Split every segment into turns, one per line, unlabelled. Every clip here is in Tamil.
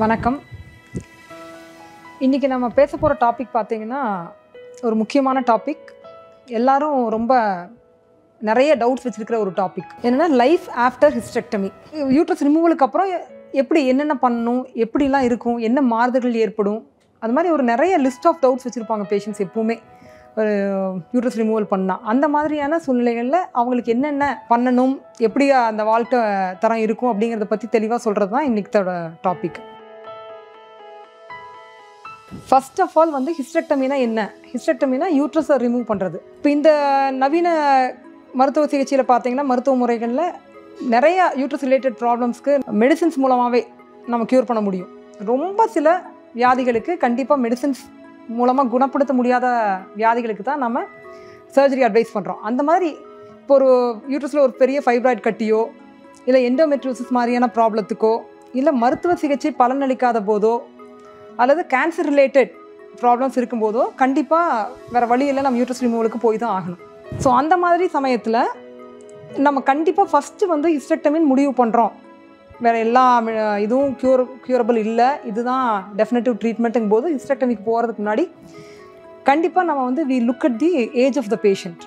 வணக்கம் இன்றைக்கி நம்ம பேச போகிற டாபிக் பார்த்தீங்கன்னா ஒரு முக்கியமான டாபிக் எல்லாரும் ரொம்ப நிறைய டவுட்ஸ் வச்சுருக்கிற ஒரு டாபிக் என்னென்னா லைஃப் ஆஃப்டர் ஹிஸ்டெக்டமி யூட்ரஸ் ரிமூவலுக்கு அப்புறம் எப்படி என்னென்ன பண்ணணும் எப்படிலாம் இருக்கும் என்ன மாறுதல்கள் ஏற்படும் அது மாதிரி ஒரு நிறைய லிஸ்ட் ஆஃப் டவுட்ஸ் வச்சுருப்பாங்க பேஷண்ட்ஸ் எப்பவுமே ஒரு யூட்ரஸ் ரிமூவல் பண்ணால் அந்த மாதிரியான சூழ்நிலைகளில் அவங்களுக்கு என்னென்ன பண்ணணும் எப்படி அந்த வாழ்க்கை தரம் இருக்கும் அப்படிங்கிறத பற்றி தெளிவாக சொல்கிறது தான் இன்றைக்கோட டாபிக் ஃபர்ஸ்ட் ஆஃப் ஆல் வந்து ஹிஸ்டெக்டமினா என்ன ஹிஸ்டெக்டமினா யூட்ரஸை ரிமூவ் பண்ணுறது இப்போ இந்த நவீன மருத்துவ சிகிச்சையில் பார்த்தீங்கன்னா மருத்துவ முறைகளில் நிறைய யூட்ரஸ் ரிலேட்டட் ப்ராப்ளம்ஸ்க்கு மெடிசின்ஸ் மூலமாகவே நம்ம க்யூர் பண்ண முடியும் ரொம்ப சில வியாதிகளுக்கு கண்டிப்பாக மெடிசின்ஸ் மூலமாக குணப்படுத்த முடியாத வியாதிகளுக்கு தான் நம்ம சர்ஜரி அட்வைஸ் பண்ணுறோம் அந்த மாதிரி இப்போ ஒரு யூட்ரஸில் ஒரு பெரிய ஃபைப்ராய்ட் கட்டியோ இல்லை எண்டோமெட்ரியோசிஸ் மாதிரியான ப்ராப்ளத்துக்கோ இல்லை மருத்துவ சிகிச்சை பலனளிக்காத போதோ அல்லது கேன்சர் ரிலேட்டட் ப்ராப்ளம்ஸ் இருக்கும்போதோ கண்டிப்பாக வேறு வழி இல்லை நம்ம யூட்ரஸ் ரிமூவலுக்கு போய் தான் ஆகணும் ஸோ அந்த மாதிரி சமயத்தில் நம்ம கண்டிப்பாக ஃபஸ்ட்டு வந்து ஹிஸ்டெக்டமின் முடிவு பண்ணுறோம் வேறு எல்லா அஹ், இதுவும் க்யூர் க்யூரபிள் இல்லை இதுதான் டெஃபினட்டிவ் ட்ரீட்மெண்ட்டுங்கும் போது ஹிஸ்டெக்டமிக்கு போகிறதுக்கு முன்னாடி கண்டிப்பாக நம்ம வந்து we look at the age of the patient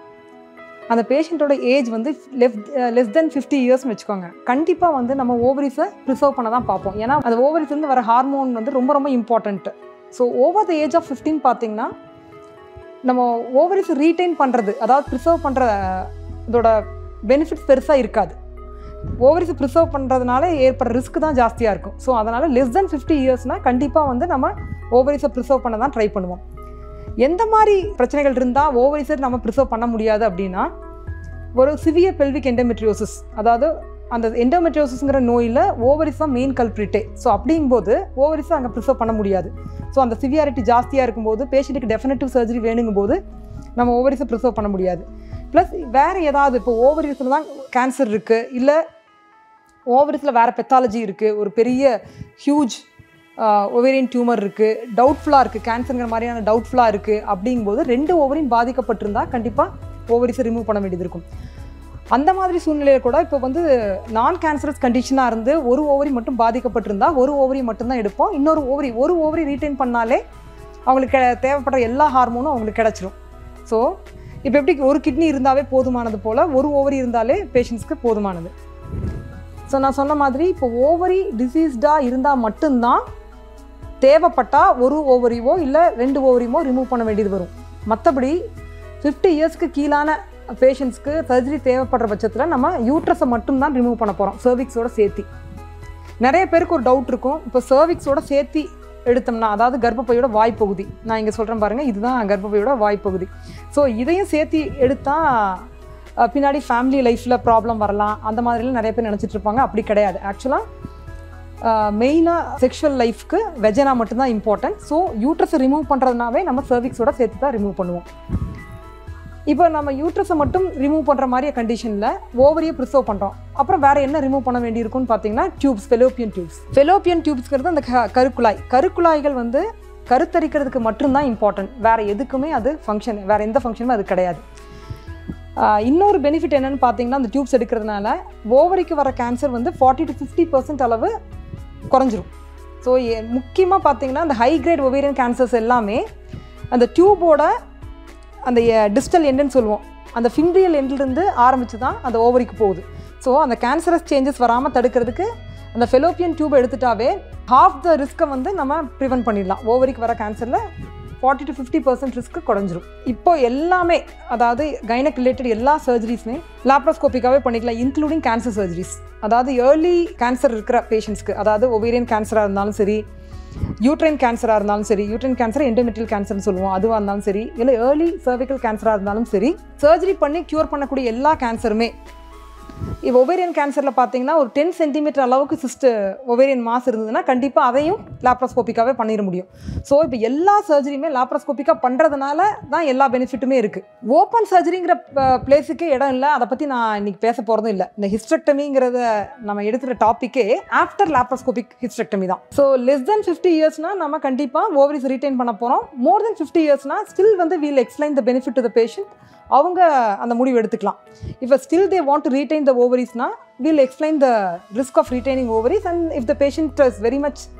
அந்த பேஷண்ட்டோட ஏஜ் வந்து லெஃப் லெஸ் தென் ஃபிஃப்டி இயர்ஸ்னு வச்சுக்கோங்க கண்டிப்பாக வந்து நம்ம ஓவரிஸை ப்ரிசர்வ் பண்ண தான் பார்ப்போம் ஏன்னா அந்த ஓவரிஸ்லேருந்து வர ஹார்மோன் வந்து ரொம்ப ரொம்ப important so over the age of fifty பார்த்தீங்கன்னா நம்ம ஓவரிஸ் ரீட்டைன் பண்ணுறது அதாவது ப்ரிசர்வ் பண்ணுற இதோட பெனிஃபிட்ஸ் பெருசாக இருக்காது ஓவரிஸ் ப்ரிசர்வ் பண்ணுறதுனால ஏற்படுற ரிஸ்க் தான் ஜாஸ்தியாக இருக்கும் ஸோ அதனால் லெஸ் தென் ஃபிஃப்டி இயர்ஸ்னால் கண்டிப்பாக வந்து நம்ம ஓவரிஸை ப்ரிசர்வ் பண்ண தான் ட்ரை பண்ணுவோம் எந்த மாதிரி பிரச்சனைகள் இருந்தால் ஓவரிஸை நம்ம ப்ரிசர்வ் பண்ண முடியாது அப்படின்னா ஒரு சிவியர் பெல்விக் எண்டோமெட்ரியோசிஸ் அதாவது அந்த எண்டோமெட்ரியோசிஸ்ங்கிற நோயில் ஓவரிஸ் தான் மெயின் கல்ப்ரிட்டே ஸோ அப்படிங்கும்போது ஓவரிஸை அங்கே ப்ரிசர்வ் பண்ண முடியாது ஸோ அந்த சிவியாரிட்டி ஜாஸ்தியாக இருக்கும்போது பேஷண்ட்டுக்கு டெஃபினட்டிவ் சர்ஜரி வேணுங்கும் போது நம்ம ஓவரிஸை ப்ரிசர்வ் பண்ண முடியாது ப்ளஸ் வேறு ஏதாவது இப்போ ஓவரிஸில் தான் கேன்சர் இருக்குது இல்லை ஓவரிஸில் வேறு பெத்தாலஜி இருக்குது ஒரு பெரிய ஹியூஜ் ஒவேரியன் டியூமர் இருக்குது டவுட்ஃபுல்லாக இருக்குது கேன்சருங்கிற மாதிரியான டவுட்ஃபுல்லாக இருக்குது அப்படிங்கும்போது ரெண்டு ஓவரியும் பாதிக்கப்பட்டிருந்தால் கண்டிப்பாக ஓவரிஸை ரிமூவ் பண்ண வேண்டியது இருக்கும் அந்த மாதிரி சூழ்நிலையில் கூட இப்போ வந்து நான் கேன்சரஸ் கண்டிஷனாக இருந்து ஒரு ஓவரி மட்டும் பாதிக்கப்பட்டிருந்தா ஒரு ஓவரி மட்டும்தான் எடுப்போம் இன்னொரு ஓவரி ஒரு ஓவரி ரீட்டைன் பண்ணாலே அவங்களுக்கு கெ- தேவைப்படுற எல்லா ஹார்மோனும் அவங்களுக்கு கிடச்சிரும் ஸோ இப்போ எப்படி ஒரு கிட்னி இருந்தாவே போதுமானது போல் ஒரு ஓவரி இருந்தாலே பேஷண்ட்ஸ்க்கு போதுமானது ஸோ நான் சொன்ன மாதிரி இப்போ ஓவரி டிசீஸ்டாக இருந்தால் மட்டும்தான் தேவைப்பட்டால் ஒரு ஓவரியோ இல்லை ரெண்டு ஓவரியமோ ரிமூவ் பண்ண வேண்டியது வரும் மற்றபடி ஃபிஃப்டி இயர்ஸ்க்கு கீழான பேஷண்ட்ஸ்க்கு சர்ஜரி தேவைப்படுற பட்சத்தில் நம்ம யூட்ரஸை மட்டும்தான் ரிமூவ் பண்ண போகிறோம் சர்விக்ஸோட சேர்த்தி நிறைய பேருக்கு ஒரு டவுட் இருக்கும் இப்போ சர்விக்ஸோட சேர்த்தி எடுத்தோம்னா அதாவது கர்ப்பப்பையோட வாய்ப்பகுதி நான் இங்கே சொல்கிறேன் பாருங்கள் இதுதான் கர்ப்பப்பையோட வாய்ப்பகுதி ஸோ இதையும் சேர்த்தி எடுத்தால் அஹ், பின்னாடி ஃபேமிலி லைஃப்பில் ப்ராப்ளம் வரலாம் அந்த மாதிரிலாம் நிறைய பேர் நினச்சிட்டு இருப்பாங்க அப்படி கிடையாது ஆக்சுவலாக மெயினாக செக்ஷுவல் லைஃப்க்கு வெஜனா மட்டும்தான் இம்பார்ட்டன்ட் ஸோ யூட்ரஸை ரிமூவ் பண்ணுறதுனாவே நம்ம சர்விக்ஸோட சேர்த்து தான் ரிமூவ் பண்ணுவோம் இப்போ நம்ம யூட்ரஸை மட்டும் ரிமூவ் பண்ணுற மாதிரி கண்டிஷனில் ஓவரியை ப்ரிசர்வ் பண்ணுறோம் அப்புறம் வேறு என்ன ரிமூவ் பண்ண வேண்டியிருக்குன்னு பார்த்தீங்கன்னா டியூப்ஸ் ஃபெலோப்பியன் டியூப்ஸ் ஃபெலோப்பியன் டியூப்ஸ்ங்கிறது அந்த க- கருக்குழாய் கருக்குழாய்கள் வந்து கருத்தரிக்கிறதுக்கு மட்டும்தான் இம்பார்ட்டன்ட் வேறு எதுக்குமே அது ஃபங்க்ஷன் வேறு எந்த ஃபங்க்ஷனுமே அது கிடையாது ஆஹ் இன்னொரு பெனிஃபிட் என்னன்னு பார்த்தீங்கன்னா அந்த டியூப்ஸ் எடுக்கிறதுனால ஓவரிக்கு வர கேன்சர் வந்து ஃபார்ட்டி டு ஃபிஃப்டி பர்சன்ட் அளவு குறைஞ்சிரும் ஸோ முக்கியமாக பார்த்தீங்கன்னா அந்த ஹை கிரேட் ஒவேரியன் கேன்சர்ஸ் எல்லாமே அந்த டியூபோட அந்த டிஸ்டல் எண்டுன்னு சொல்லுவோம் அந்த ஃபிம்ரியல் எண்ட்லேருந்து ஆரம்பித்து தான் அந்த ஓவரிக்கு போகுது ஸோ அந்த கேன்சரஸ் சேஞ்சஸ் வராமல் தடுக்கிறதுக்கு அந்த ஃபெலோப்பியன் டியூப் எடுத்துட்டாவே ஹாஃப் த ரிஸ்க்கை வந்து நம்ம ப்ரிவென்ட் பண்ணிடலாம் ஓவரிக்கு வர கேன்சரில் forty to fifty percent risk குறைஞ்சிரும் இப்போ எல்லாமே அதாவது கைனக் ரிலேட்டட் எல்லா சர்ஜரிஸுமே லாப்ரோஸ்கோப்பிக்காகவே பண்ணிக்கலாம் இன்க்ளூடிங் கேன்சர் சர்ஜரிஸ் அதாவது ஏர்லி கேன்சர் இருக்கிற பேஷண்ட்ஸ்க்கு அதாவது ஒவேரியன் கேன்சராக இருந்தாலும் சரி யூட்ரைன் கேன்சராக இருந்தாலும் சரி யூட்ரைன் கேன்சர் எண்டோமெட்ரியல் கேன்சர்னு சொல்லுவோம் அதுவாக இருந்தாலும் சரி இல்லை ஏர்லி cervical கேன்சராக இருந்தாலும் சரி சர்ஜரி பண்ணி க்யூர் பண்ணக்கூடிய எல்லா கேன்சருமே இப்போ ஒவேரியன் கேன்சரில் பார்த்தீங்கன்னா ஒரு டென் சென்டிமீட்டர் அளவுக்கு சிஸ்ட் ஒவேரியன் மாஸ் இருந்ததுன்னா கண்டிப்பாக அதையும் லாப்ரோஸ்கோப்பிக்காகவே பண்ணிட முடியும் ஸோ இப்போ எல்லா சர்ஜரியுமே லாப்ரோஸ்கோப்பிக்காக பண்ணுறதுனால தான் எல்லா பெனிஃபிட்டுமே இருக்குது ஓப்பன் சர்ஜரிங்கிற பிளேஸுக்கே இடம் இல்லை அதை பற்றி நான் இன்னைக்கு பேச போகிறதும் இல்லை இந்த ஹிஸ்ட்ரக்டமிங்கிறத நம்ம எடுக்கிற டாப்பிக்கே ஆஃப்டர் லாப்ரோஸ்கோபிக் ஹிஸ்ட்ரக்டமி தான் ஸோ லெஸ் தென் ஃபிஃப்டி இயர்ஸ்னால் நம்ம கண்டிப்பாக ஓவரிஸ் ரீட்டைன் பண்ண போகிறோம் மோர் தென் ஃபிஃப்டி இயர்ஸ்னால் ஸ்டில் வந்து we'll explain the benefit to the patient அவங்க அந்த முடிவு எடுத்துக்கலாம் இப்போ still they want to retain the ஓவரிஸ்னா will explain the risk of retaining ovaries and if the patient is very much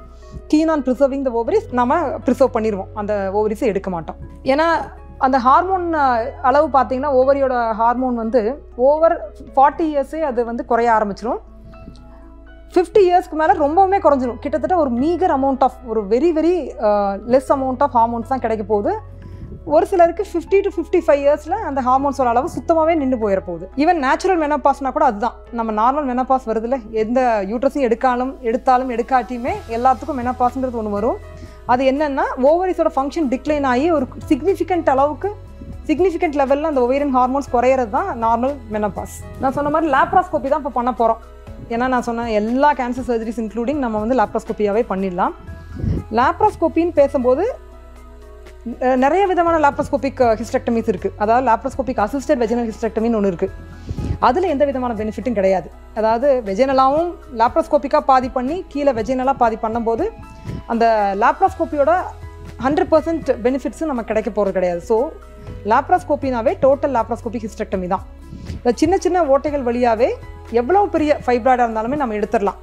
keen on preserving the ovaries நம்ம ப்ரிசர்வ் பண்ணிடுவோம் அந்த ஓவரிஸை எடுக்க மாட்டோம் ஏன்னா அந்த ஹார்மோன் அளவு பார்த்தீங்கன்னா ஓவரியோட ஹார்மோன் வந்து ஓவர் ஃபார்ட்டி இயர்ஸே அது வந்து குறைய ஆரம்பிச்சிடும் ஃபிஃப்டி இயர்ஸ்க்கு மேலே ரொம்பவுமே குறைஞ்சிரும் கிட்டத்தட்ட ஒரு மீகர் அமௌண்ட் ஆஃப் ஒரு very very less amount of hormones தான் கிடைக்க போகுது ஒரு சிலருக்கு ஃபிஃப்டி டு ஃபிஃப்டி ஃபைவ் இயர்ஸில் அந்த ஹார்மோன்ஸோட அளவு சுத்தமாகவே நின்று போயிட போகுது ஈவன் நேச்சுரல் மெனப்பாஸ்னா கூட அதுதான் நம்ம நார்மல் மெனப்பாஸ் வருதுல்ல எந்த யூட்ரஸையும் எடுக்காலும் எடுத்தாலும் எடுக்காட்டியுமே எல்லாத்துக்கும் மெனப்பாஸ்ன்றது ஒன்று வரும் அது என்னென்னா ஓவரிஸோட ஃபங்க்ஷன் டிக்ளைன் ஆகி ஒரு சிக்னிஃபிகண்ட் அளவுக்கு சிக்னிஃபிகண்ட் லெவலில் அந்த ஒவேரியன் ஹார்மோன்ஸ் குறையிறது தான் நார்மல் மெனப்பாஸ் நான் சொன்ன மாதிரி லேப்ராஸ்கோப்பி தான் இப்போ பண்ண போகிறோம் ஏன்னா நான் சொன்ன எல்லா கேன்சர் சர்ஜரிஸ் இன்க்ளூடிங் நம்ம வந்து லேப்ராஸ்கோப்பியாவே பண்ணிடலாம் லேப்ராஸ்கோப்பின்னு பேசும்போது ந- நிறைய விதமான லேப்ரோஸ்கோபிக் ஹிஸ்டெக்டமிஸ் இருக்குது அதாவது லேப்ரோஸ்கோபிக் அசிஸ்டட் வெஜினல் ஹிஸ்டெக்டமின்னு ஒன்று இருக்குது அதில் எந்த விதமான பெனிஃபிட்டும் கிடையாது அதாவது வெஜினலாவும் லேப்ரோஸ்கோபிக்காக பாதி பண்ணி கீழே வெஜினலாக பாதி பண்ணும்போது அந்த லேப்ரோஸ்கோப்பியோட ஹண்ட்ரட் பர்சன்ட் பெனிஃபிட்ஸும் நமக்கு கிடைக்க போகிறது கிடையாது ஸோ லேப்ரோஸ்கோப்பினாவே டோட்டல் லேப்ரோஸ்கோபிக் ஹிஸ்டெக்டமி தான் இந்த சின்ன சின்ன ஓட்டைகள் வழியாகவே எவ்வளோ பெரிய ஃபைப்ராய்டாக இருந்தாலுமே நம்ம எடுத்துடலாம்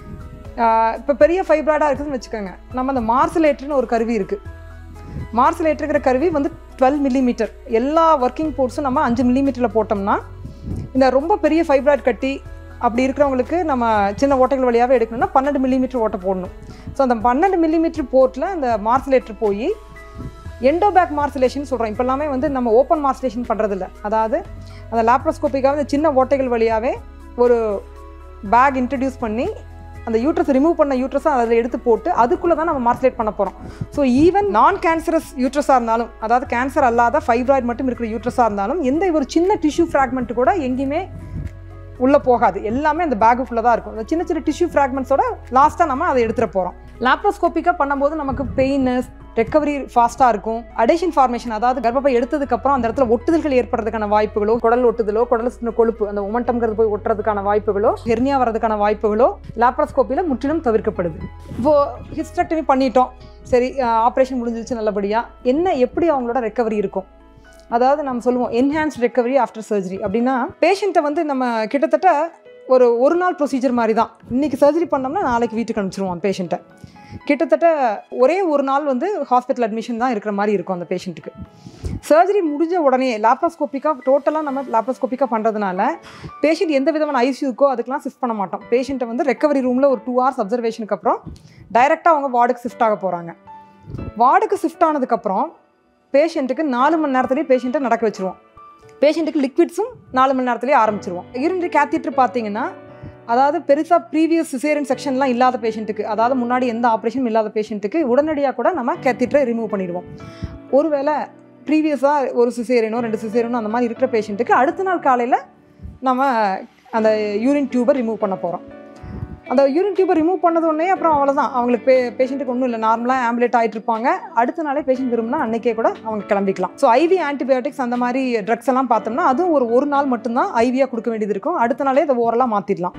இப்போ பெரிய ஃபைப்ராய்டாக இருக்குதுன்னு வச்சுக்கோங்க நம்ம அந்த மார்சலேட்டர்னு ஒரு கருவி இருக்குது மார்சலேட்டருங்கிற கருவி வந்து டுவெல் மில்லிமீட்டர் எல்லா ஒர்க்கிங் போர்ட்ஸும் நம்ம அஞ்சு மில்லிமீட்டரில் போட்டோம்னா இந்த ரொம்ப பெரிய ஃபைப்ராய்ட் கட்டி அப்படி இருக்கிறவங்களுக்கு நம்ம சின்ன ஓட்டைகள் வழியாகவே எடுக்கணும்னா பன்னெண்டு மில்லிமீட்டர் ஓட்டை போடணும் ஸோ அந்த பன்னெண்டு மில்லிமீட்டர் போர்ட்டில் அந்த மார்சலேட்டர் போய் எண்டோபேக் மார்சலேஷன் சொல்கிறோம் இப்போ எல்லாமே வந்து நம்ம ஓப்பன் மார்சலேஷன் பண்ணுறதில்ல அதாவது அந்த லேப்ரோஸ்கோப்பிக்காக அந்த சின்ன ஓட்டைகள் வழியாகவே ஒரு பேக் இன்ட்ரடியூஸ் பண்ணி அந்த யூட்ரஸ் ரிமூவ் பண்ண யூட்ரஸை அதில் எடுத்து போட்டு அதுக்குள்ளே தான் நம்ம மார்சலேட் பண்ண போகிறோம் ஸோ ஈவன் நான் கேன்சரஸ் யூட்ரஸாக இருந்தாலும் அதாவது கேன்சர் அல்லாத ஃபைப்ராய்டு மட்டும் இருக்கிற யூட்ரஸாக இருந்தாலும் எந்த ஒரு சின்ன டிஷ்யூ ஃப்ராக்மெண்ட் கூட எங்கேயுமே உள்ளே போகாது எல்லாமே அந்த பேக்குக்குள்ளே தான் இருக்கும் அந்த சின்ன சின்ன டிஷ்யூ ஃப்ராக்மெண்ட்ஸோட லாஸ்ட்டாக நம்ம அதை எடுத்துகிட்டு போகிறோம் லாப்ரோஸ்கோப்பிக்காக பண்ணும்போது நமக்கு பெயின் ரெக்கவரி ஃபாஸ்ட்டாக இருக்கும் அடேஷன் ஃபார்மேஷன் அதாவது கர்ப்பப்பை எடுத்ததுக்கப்புறம் அந்த இடத்துல ஒட்டுதல்கள் ஏற்படுறதுக்கான வாய்ப்புகளோ குடல் ஒட்டுதலோ குடல் சின்ன கொழுப்பு அந்த உமட்டம்ங்கிறது போய் ஒட்டுறதுக்கான வாய்ப்புகளோ ஹெர்னியா வரதுக்கான வாய்ப்புகளோ லாப்ரோஸ்கோப்பியில் முற்றிலும் தவிர்க்கப்படுது இப்போ ஹிஸ்டெக்டமி பண்ணிட்டோம் சரி ஆப்ரேஷன் முடிஞ்சிருச்சு நல்லபடியாக என்ன எப்படி அவங்களோட ரெக்கவரி இருக்கும் அதாவது நம்ம சொல்லுவோம் என்ஹான்ஸ் ரெக்கவரி ஆஃப்டர் சர்ஜரி அப்படின்னா பேஷண்ட்டை வந்து நம்ம கிட்டத்தட்ட ஒரு ஒரு நாள் ப்ரொசீஜர் மாதிரி தான் இன்றைக்கி சர்ஜரி பண்ணோம்னா நாளைக்கு வீட்டுக்கு அனுப்பிச்சிருவோம் பேஷண்ட்டை கிட்டத்தட்ட ஒரே ஒரு நாள் வந்து ஹாஸ்பிட்டல் அட்மிஷன் தான் இருக்கிற மாதிரி இருக்கும் அந்த பேஷண்ட்டுக்கு சர்ஜரி முடிஞ்ச உடனே லேப்ரோஸ்கோப்பிக்காக டோட்டலாக நம்ம லேப்ரோஸ்கோப்பிக்காக பண்ணுறதுனால பேஷண்ட் எந்த விதமான ஐசியூக்கோ அதுக்கெலாம் ஷிஃப்ட் பண்ண மாட்டோம் பேஷண்ட்டை வந்து ரெக்கவரி ரூமில் ஒரு டூ ஹவர்ஸ் அப்சர்வேஷனுக்கு அப்புறம் டைரெக்டாக அவங்க வார்டுக்கு ஷிஃப்ட் ஆக போகிறாங்க வார்டுக்கு ஷிஃப்ட் ஆனதுக்கப்புறம் பேஷண்ட்டுக்கு நாலு மணி நேரத்துலேயே பேஷண்ட்டை நடக்க வச்சுருவோம் பேஷண்ட்டுக்கு லிக்விட்ஸும் நாலு மணி நேரத்துலேயே ஆரம்பிச்சிருவோம் யூரினரி கேத்தீட்டர் பார்த்தீங்கன்னா அதாவது பெருசாக ப்ரீவியஸ் சிசேரியன் செக்ஷன்லாம் இல்லாத பேஷண்ட்டுக்கு அதாவது முன்னாடி எந்த ஆப்ரேஷனும் இல்லாத பேஷண்ட்டுக்கு உடனடியாக கூட நம்ம கேத்தீட்டரை ரிமூவ் பண்ணிடுவோம் ஒருவேளை ப்ரீவியஸாக ஒரு சிசேரியனோ ரெண்டு சிசேரியனோ அந்த மாதிரி இருக்கிற பேஷண்ட்டுக்கு அடுத்த நாள் காலையில் நம்ம அந்த யூரின் டியூபை ரிமூவ் பண்ண போகிறோம் அந்த யூரின் டியூபை ரிமூவ் பண்ணது உடனே அப்புறம் அவ்வளோதான் அவங்களுக்கு பே பேஷண்ட்டுக்கு ஒன்றும் இல்லை நார்மலாக ஆம்புலேட் ஆகிட்டு இருப்பாங்க அடுத்த நாளே பேஷண்ட் விரும்பினா அன்னைக்கே கூட அவங்க கிளம்பிக்கலாம் ஸோ ஐவி ஆன்டிபயோட்டிக்ஸ் அந்த மாதிரி ட்ரக்ஸ் எல்லாம் பார்த்தோம்னா அதுவும் ஒரு ஒரு நாள் மட்டும்தான் ஐவியாக கொடுக்க வேண்டியது இருக்கும் அடுத்த நாளே அதை ஓரலாக மாற்றிடலாம்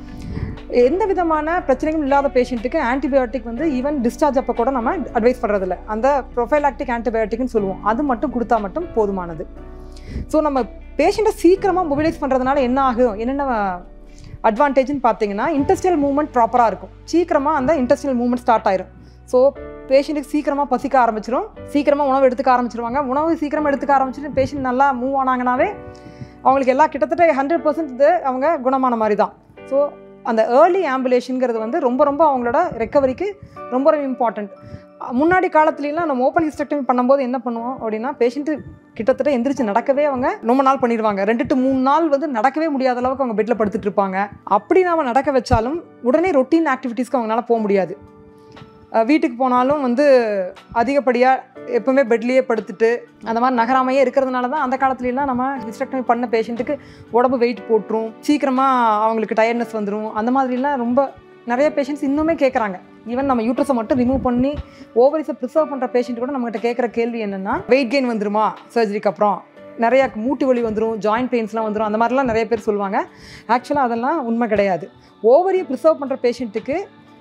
எந்த விதமான பிரச்சனைகளும் இல்லாத பேஷண்ட்டுக்கு ஆன்டிபயோட்டிக் வந்து ஈவன் டிஸ்சார்ஜ் அப்போ கூட நம்ம அட்வைஸ் பண்ணுறதில்ல அந்த ப்ரொஃபைலாக்டிக் ஆன்டிபயோட்டிக்னு சொல்லுவோம் அது மட்டும் கொடுத்தா மட்டும் போதுமானது ஸோ நம்ம பேஷண்ட்டை சீக்கிரமாக மொபிலைஸ் பண்ணுறதுனால என்ன ஆகும் என்னென்ன அட்வான்டேஜ்னு பார்த்தீங்கன்னா இன்டஸ்ட்ரியல் மூவ்மெண்ட் ப்ராப்பராக இருக்கும் சீக்கிரமாக அந்த இன்டஸ்ட்ரியல் மூவ்மெண்ட் ஸ்டார்ட் ஆயிரும் ஸோ பேஷண்ட்டுக்கு சீக்கிரமாக பசிக்க ஆரம்பிச்சிடும் சீக்கிரமாக உணவு எடுத்துக்க ஆரம்பிச்சிருவாங்க உணவு சீக்கிரமாக எடுத்துக்க ஆரம்பிச்சிட்டு பேஷண்ட் நல்லா மூவ் ஆனாங்கனாவே அவங்களுக்கு எல்லாம் கிட்டத்தட்ட ஹண்ட்ரட் பர்சன்ட் இது அவங்க குணமான மாதிரி தான் ஸோ அந்த ஏர்லி ஆம்புலேஷனுங்கிறது வந்து ரொம்ப ரொம்ப அவங்களோட ரெக்கவரிக்கு ரொம்ப ரொம்ப இம்பார்ட்டண்ட் முன்னாடி காலத்துலலாம் நம்ம ஓப்பன் ஹிஸ்டெக்டமி பண்ணும்போது என்ன பண்ணுவோம் அப்படின்னா பேஷண்ட்டு கிட்டத்தட்ட எந்திரிச்சு நடக்கவே அவங்க ரொம்ப நாள் பண்ணிடுவாங்க ரெண்டு டு மூணு நாள் வந்து நடக்கவே முடியாத அளவுக்கு அவங்க பெட்டில் படுத்துட்டு இருப்பாங்க அப்படி நாம நடக்க வச்சாலும் உடனே ரொட்டீன் ஆக்டிவிட்டீஸ்க்கு அவங்களால போக முடியாது அஹ் வீட்டுக்கு போனாலும் வந்து அதிகப்படியாக எப்பவுமே பெட்லேயே படுத்துட்டு அந்த மாதிரி நகராமையே இருக்கிறதுனால தான் அந்த காலத்துலலாம் நம்ம ஹிஸ்டெக்டமி பண்ண பேஷண்ட்டுக்கு உடம்பு வெயிட் போட்டுரும் சீக்கிரமாக அவங்களுக்கு டயர்ட்னஸ் வந்துடும் அந்த மாதிரிலாம் ரொம்ப நிறைய பேஷண்ட்ஸ் இன்னுமே கேட்குறாங்க ஈவன் நம்ம யூட்ரஸை மட்டும் ரிமூவ் பண்ணி ஓவரிஸை ப்ரிசர்வ் பண்ணுற பேஷண்ட் கூட நம்மகிட்ட கேட்குற கேள்வி என்னென்னா வெயிட் கெயின் வந்துருமா சர்ஜரிக்கு அப்புறம் நிறைய மூட்டு வலி வந்துடும் ஜாயிண்ட் பெயின்ஸ்லாம் வந்துடும் அந்த மாதிரிலாம் நிறைய பேர் சொல்லுவாங்க ஆக்சுவலாக அதெல்லாம் உண்மை கிடையாது ஓவரியை ப்ரிசர்வ் பண்ணுற பேஷண்ட்டுக்கு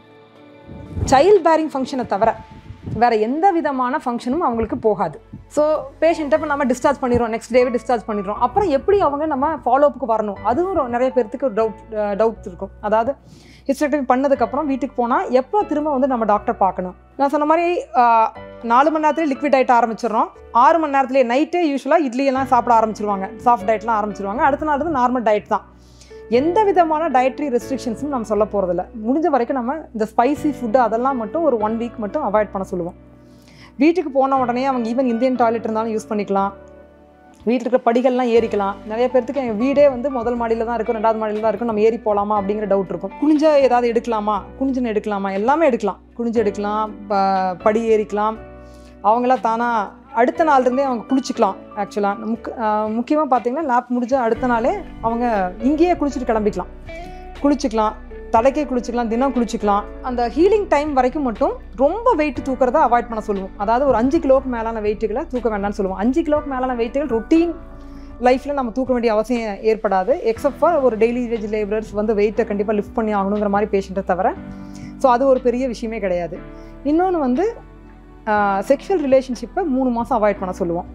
சைல்ட் பேரிங் ஃபங்க்ஷனை தவிர வேறு எந்த விதமான ஃபங்க்ஷனும் அவங்களுக்கு போகாது ஸோ பேஷண்ட்டை இப்போ நம்ம டிஸ்சார்ஜ் பண்ணிடுறோம் நெக்ஸ்ட் டேவே டிஸ்சார்ஜ் பண்ணிடுறோம் அப்புறம் எப்படி அவங்க நம்ம ஃபாலோஅப்புக்கு வரணும் அதுவும் ரொ- நிறைய பேர்த்துக்கு ஒரு டவுட் டவுட் இருக்கும் அதாவது ஹிஸ்டெக்டமி பண்ணதுக்கப்புறம் வீட்டுக்கு போனால் எப்போ திரும்ப வந்து நம்ம டாக்டர் பார்க்கணும் நான் சொன்ன மாதிரி ஆஹ், நாலு மணி நேரத்துலேயே லிக்விட் டயட் ஆரம்பிச்சிடுறோம் ஆறு மணி நேரத்துலேயே நைட்டே யூஸ்வலாக இட்லி எல்லாம் சாப்பிட ஆரம்பிச்சிருவாங்க சாஃப்ட் டயட்லாம் ஆரம்பிச்சிருவாங்க அடுத்த நாள் வந்து நார்மல் டயட் தான் எந்த விதமான டயட்ரி ரெஸ்ட்ரிக்ஷன்ஸும் நம்ம சொல்ல போகிறதில்ல முடிஞ்ச வரைக்கும் நம்ம இந்த ஸ்பைசி ஃபுட்டு அதெல்லாம் மட்டும் ஒரு ஒன் வீக் மட்டும் அவாய்ட் பண்ண சொல்லுவோம் வீட்டுக்கு போன உடனே அவங்க ஈவன் இந்தியன் டாய்லெட் இருந்தாலும் யூஸ் பண்ணிக்கலாம் வீட்டில் இருக்கிற படிகள்லாம் ஏறிக்கலாம் நிறைய பேர்த்துக்கு எங்கள் வீடே வந்து முதல் மாடியில் தான் இருக்கும் ரெண்டாவது மாடியில் தான் இருக்கும் நம்ம ஏறி போகலாமா அப்படிங்கிற டவுட் இருக்கும் குனிஞ்ச ஏதாவது எடுக்கலாமா குனிஞ்சுன்னு எடுக்கலாமா எல்லாமே எடுக்கலாம் குனிஞ்சு எடுக்கலாம் ப- படி ஏறிக்கலாம் அவங்களா தானாக அடுத்த நாள்லேருந்தே அவங்க குளிச்சுக்கலாம் ஆக்சுவலாக முக் முக்கியமாக பார்த்தீங்கன்னா லேப் முடிஞ்ச அடுத்த நாளே அவங்க இங்கேயே குளிச்சுட்டு கிளம்பிக்கலாம் குளிச்சுக்கலாம் தலைக்கே குளிச்சுக்கலாம் தினம் குளிச்சுக்கலாம் அந்த ஹீலிங் டைம் வரைக்கும் மட்டும் ரொம்ப வெயிட் தூக்கிறத அவாய்ட் பண்ண சொல்லுவோம் அதாவது ஒரு அஞ்சு கிலோவுக்கு மேலான வெயிட்டுகளை தூக்க வேண்டாம்னு சொல்லுவோம் அஞ்சு கிலோவுக்கு மேலான வெயிட்டுகள் ரொட்டீன் லைஃப்பில் நம்ம தூக்க வேண்டிய அவசியம் ஏற்படாது எக்ஸப்ட் ஃபார் ஒரு டெய்லி வேஜ் லேபரர்ஸ் வந்து வெயிட்டை கண்டிப்பாக லிஃப்ட் பண்ணி ஆகணுங்கிற மாதிரி பேஷண்ட்டை தவிர ஸோ அது ஒரு பெரிய விஷயமே கிடையாது இன்னொன்று வந்து செக்ஷுவல் ரிலேஷன்ஷிப்பை மூணு மாதம் அவாய்ட் பண்ண சொல்லுவோம்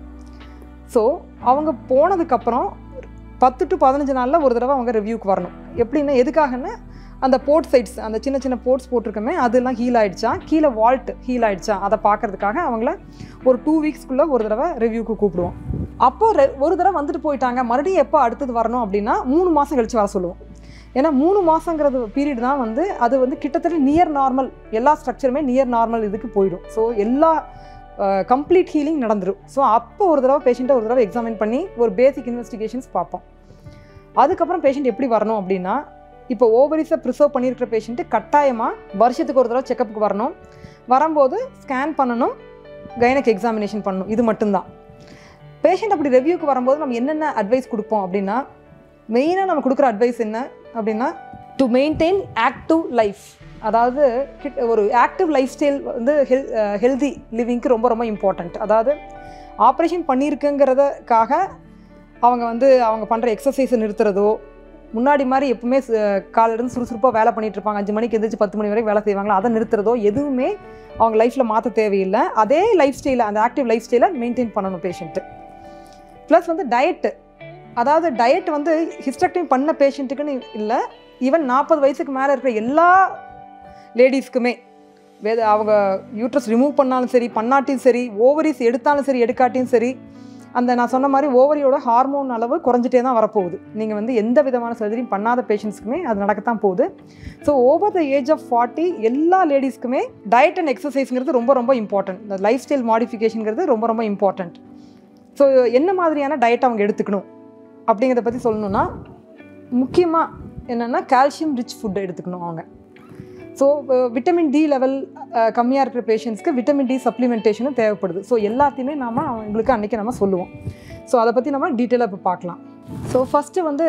ஸோ அவங்க போனதுக்கப்புறம் பத்து டு பதினஞ்சு நாளில் ஒரு தடவை அவங்க ரிவ்யூக்கு வரணும் எப்படின்னா எதுக்காகன்னா அந்த போர்ட் சைட்ஸ் அந்த சின்ன சின்ன போர்ட்ஸ் போட்டிருக்கமே அதெல்லாம் ஹீல் ஆயிடுச்சா கீழே வால்ட் ஹீல் ஆயிடுச்சா அதை பார்க்கறதுக்காக அவங்கள ஒரு டூ வீக்ஸ்க்குள்ளே ஒரு தடவை ரிவ்யூக்கு கூப்பிடுவோம் அப்போ ரெ- ஒரு தடவை வந்துட்டு போயிட்டாங்க மறுபடியும் எப்போ அடுத்தது வரணும் அப்படின்னா மூணு மாதம் கழிச்சு வர சொல்லுவோம் ஏன்னா மூணு மாதங்கிறது பீரியட் தான் வந்து அது வந்து கிட்டத்தட்ட நியர் நார்மல் எல்லா ஸ்ட்ரக்சருமே நியர் நார்மல் இதுக்கு போயிடும் ஸோ எல்லா கம்ப்ளீட் ஹீலிங் நடந்துடும் ஸோ அப்போ ஒரு தடவை பேஷண்ட்டை ஒரு தடவை எக்ஸாமின் பண்ணி ஒரு பேசிக் இன்வெஸ்டிகேஷன்ஸ் பார்ப்போம் அதுக்கப்புறம் பேஷண்ட் எப்படி வரணும் அப்படின்னா இப்போ ஓவரிஸை ப்ரிசர்வ் பண்ணியிருக்கிற பேஷண்ட்டு கட்டாயமாக வருஷத்துக்கு ஒரு தடவை செக்கப்புக்கு வரணும் வரும்போது ஸ்கேன் பண்ணணும் கைனக் எக்ஸாமினேஷன் பண்ணணும் இது மட்டும்தான் பேஷண்ட் அப்படி ரெவ்யூக்கு வரும்போது நம்ம என்னென்ன அட்வைஸ் கொடுப்போம் அப்படின்னா மெயினாக நம்ம கொடுக்குற அட்வைஸ் என்ன அப்படின்னா டு மெயின்டைன் ஆக்டிவ் லைஃப் அதாவது கிட் ஒரு ஆக்டிவ் லைஃப் ஸ்டைல் வந்து ஹெல் ஹெல்தி லிவிங்க்கு ரொம்ப ரொம்ப இம்பார்ட்டண்ட் அதாவது ஆப்ரேஷன் பண்ணியிருக்குங்கிறதுக்காக அவங்க வந்து அவங்க பண்ணுற எக்ஸசைஸை நிறுத்துறதோ முன்னாடி மாதிரி எப்பவுமே காலிலிருந்து சுறுசுறுப்பாக வேலை பண்ணிட்டு இருப்பாங்க அஞ்சு மணிக்கு எந்திரிச்சு பத்து மணி வரைக்கும் வேலை செய்வாங்களா அதை நிறுத்துறதோ எதுவுமே அவங்க லைஃப்பில் மாற்ற தேவையில்லை அதே லைஃப் ஸ்டைலை அந்த ஆக்டிவ் லைஃப் ஸ்டைலை மெயின்டைன் பண்ணணும் பேஷண்ட்டு ப்ளஸ் வந்து டயட்டு அதாவது டயட் வந்து ஹிஸ்டக்டிவ் பண்ண பேஷண்ட்டுக்குன்னு இல்லை ஈவன் நாற்பது வயசுக்கு மேலே இருக்கிற எல்லா லேடிஸ்க்குமே வேத அவங்க யூட்ரஸ் ரிமூவ் பண்ணாலும் சரி பண்ணாட்டியும் சரி ஓவரிஸ் எடுத்தாலும் சரி எடுக்காட்டியும் சரி அந்த நான் சொன்ன மாதிரி ஓவரியோட ஹார்மோன் அளவு குறைஞ்சிட்டே தான் வரப்போகுது நீங்கள் வந்து எந்த விதமான சர்ஜரியும் பண்ணாத பேஷண்ட்ஸ்க்குமே அது நடக்கத்தான் போகுது so over the age of forty எல்லா லேடிஸ்க்குமே டயட் அண்ட் எக்ஸசைஸ்ங்கிறது ரொம்ப ரொம்ப இம்பார்ட்டன்ட் இந்த லைஃப் ஸ்டைல் மாடிஃபிகேஷனுங்கிறது ரொம்ப ரொம்ப இம்பார்ட்டன்ட் ஸோ என்ன மாதிரியான டயட் அவங்க எடுத்துக்கணும் அப்படிங்கிறத பற்றி சொல்லணும்னா முக்கியமாக என்னென்னா கால்சியம் ரிச் ஃபுட் எடுத்துக்கணும் அவங்க ஸோ விட்டமின் டி லெவல் கம்மியாக இருக்கிற பேஷண்ட்ஸ்க்கு விட்டமின் டி சப்ளிமெண்டேஷனும் தேவைப்படுது ஸோ எல்லாத்தையுமே நாம் அவங்களுக்கு அன்றைக்கி நம்ம சொல்லுவோம் ஸோ அதை பற்றி நம்ம டீட்டெயிலாக இப்போ பார்க்கலாம் ஸோ ஃபஸ்ட்டு வந்து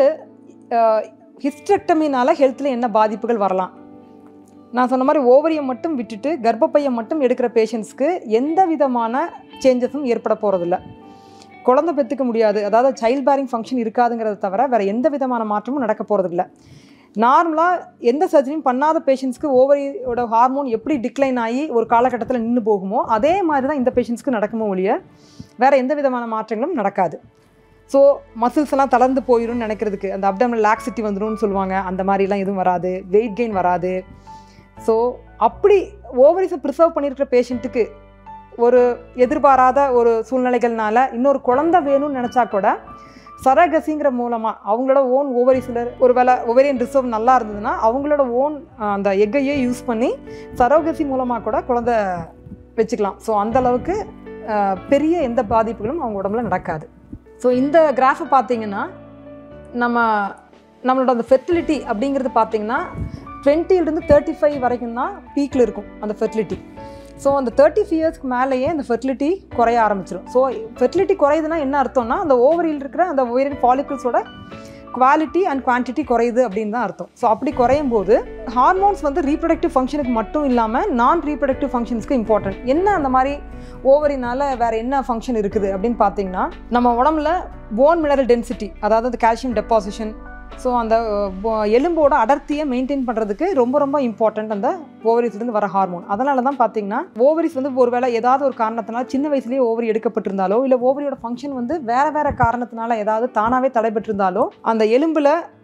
ஹிஸ்டெக்டமினால் ஹெல்த்தில் என்ன பாதிப்புகள் வரலாம் நான் சொன்ன மாதிரி ஓவரியை மட்டும் விட்டுட்டு கர்ப்பப்பையை மட்டும் எடுக்கிற பேஷண்ட்ஸ்க்கு எந்த விதமான சேஞ்சஸும் ஏற்பட போகிறதில்ல குழந்தை பெற்றுக்க முடியாது அதாவது சைல்ட் பேரிங் ஃபங்க்ஷன் இருக்காதுங்கிறத தவிர வேறு எந்த விதமான மாற்றமும் நடக்க போகிறதில்ல நார்மலாக எந்த சர்ஜரியும் பண்ணாத பேஷண்ட்ஸ்க்கு ஓவரியோட ஹார்மோன் எப்படி டிக்ளைன் ஆகி ஒரு காலகட்டத்தில் நின்று போகுமோ அதே மாதிரி தான் இந்த பேஷண்ட்ஸ்க்கு நடக்குமோ ஒழிய வேறு எந்த விதமான மாற்றங்களும் நடக்காது ஸோ மசில்ஸ் எல்லாம் தளர்ந்து போயிடும்னு நினைக்கிறதுக்கு அந்த அப்டமல் லாக்ஸிட்டி வந்துடும்னு சொல்லுவாங்க அந்த மாதிரிலாம் எதுவும் வராது வெயிட் கெயின் வராது ஸோ அப்படி ஓவரிஸை ப்ரிசர்வ் பண்ணியிருக்கிற பேஷண்ட்டுக்கு ஒரு எதிர்பாராத ஒரு சூழ்நிலைகள்னால இன்னொரு குழந்தை வேணும்னு நினச்சா கூட சரகசிங்கிற மூலமாக அவங்களோட ஓன் ஓவரிஸில் ஒரு வேளை ஒவரியன் ரிசர்வ் நல்லா இருந்ததுன்னா அவங்களோட ஓன் அந்த எக்கையே யூஸ் பண்ணி சரோகசி மூலமாக கூட குழந்தை வச்சுக்கலாம் ஸோ அந்த அளவுக்கு அஹ், பெரிய எந்த பாதிப்புகளும் அவங்க உடம்புல நடக்காது ஸோ இந்த கிராஃபை பார்த்தீங்கன்னா நம்ம நம்மளோட அந்த ஃபெர்டிலிட்டி அப்படிங்கிறது பார்த்தீங்கன்னா டுவெண்ட்டிலேருந்து தேர்ட்டி ஃபைவ் வரைக்கும் தான் பீக்கில் இருக்கும் அந்த ஃபெர்டிலிட்டி ஸோ அந்த தேர்ட்டி இயர்ஸ்க்கு மேலேயே அந்த ஃபெர்டிலிட்டி குறைய ஆரம்பிச்சிடும் ஸோ ஃபெர்டிலிட்டி குறையுதுன்னா என்ன அர்த்தம்னா அந்த ஓவரியில் இருக்கிற அந்த ஓவரியன் ஃபாலிகல்ஸோட குவாலிட்டி அண்ட் குவான்டிட்டி குறையுது அப்படின்னு தான் அர்த்தம் ஸோ அப்படி குறையும் போது ஹார்மோன்ஸ் வந்து ரீப்ரொடக்டிவ் ஃபங்க்ஷனுக்கு மட்டும் இல்லாமல் நான் ரீப்ரொடக்டிவ் ஃபங்க்ஷன்ஸ்க்கு இம்பார்ட்டன்ட் என்ன அந்த மாதிரி ஓவரினால வேற என்ன ஃபங்க்ஷன் இருக்குது அப்படின்னு பார்த்தீங்கன்னா நம்ம உடம்புல போன் மினரல் டென்சிட்டி அதாவது அந்த கால்சியம் டெபாசிஷன் ஸோ அந்த அஹ், bo- எலும்போட அடர்த்தியை மெயின்டைன் பண்ணுறதுக்கு ரொம்ப ரொம்ப இம்பார்ட்டன்ட் அந்த ஓவரிஸ்லேருந்து வர ஹார்மோன் அதனால தான் பார்த்தீங்கன்னா ஓவரிஸ் வந்து ஒருவேளை ஏதாவது ஒரு காரணத்தினால சின்ன வயசுலேயே ஓவரி எடுக்கப்பட்டிருந்தாலோ இல்லை ஓவரியோட ஃபங்க்ஷன் வந்து வேற வேற காரணத்தினால ஏதாவது தானாகவே தடைபட்டிருந்தாலோ அந்த எலும்பில்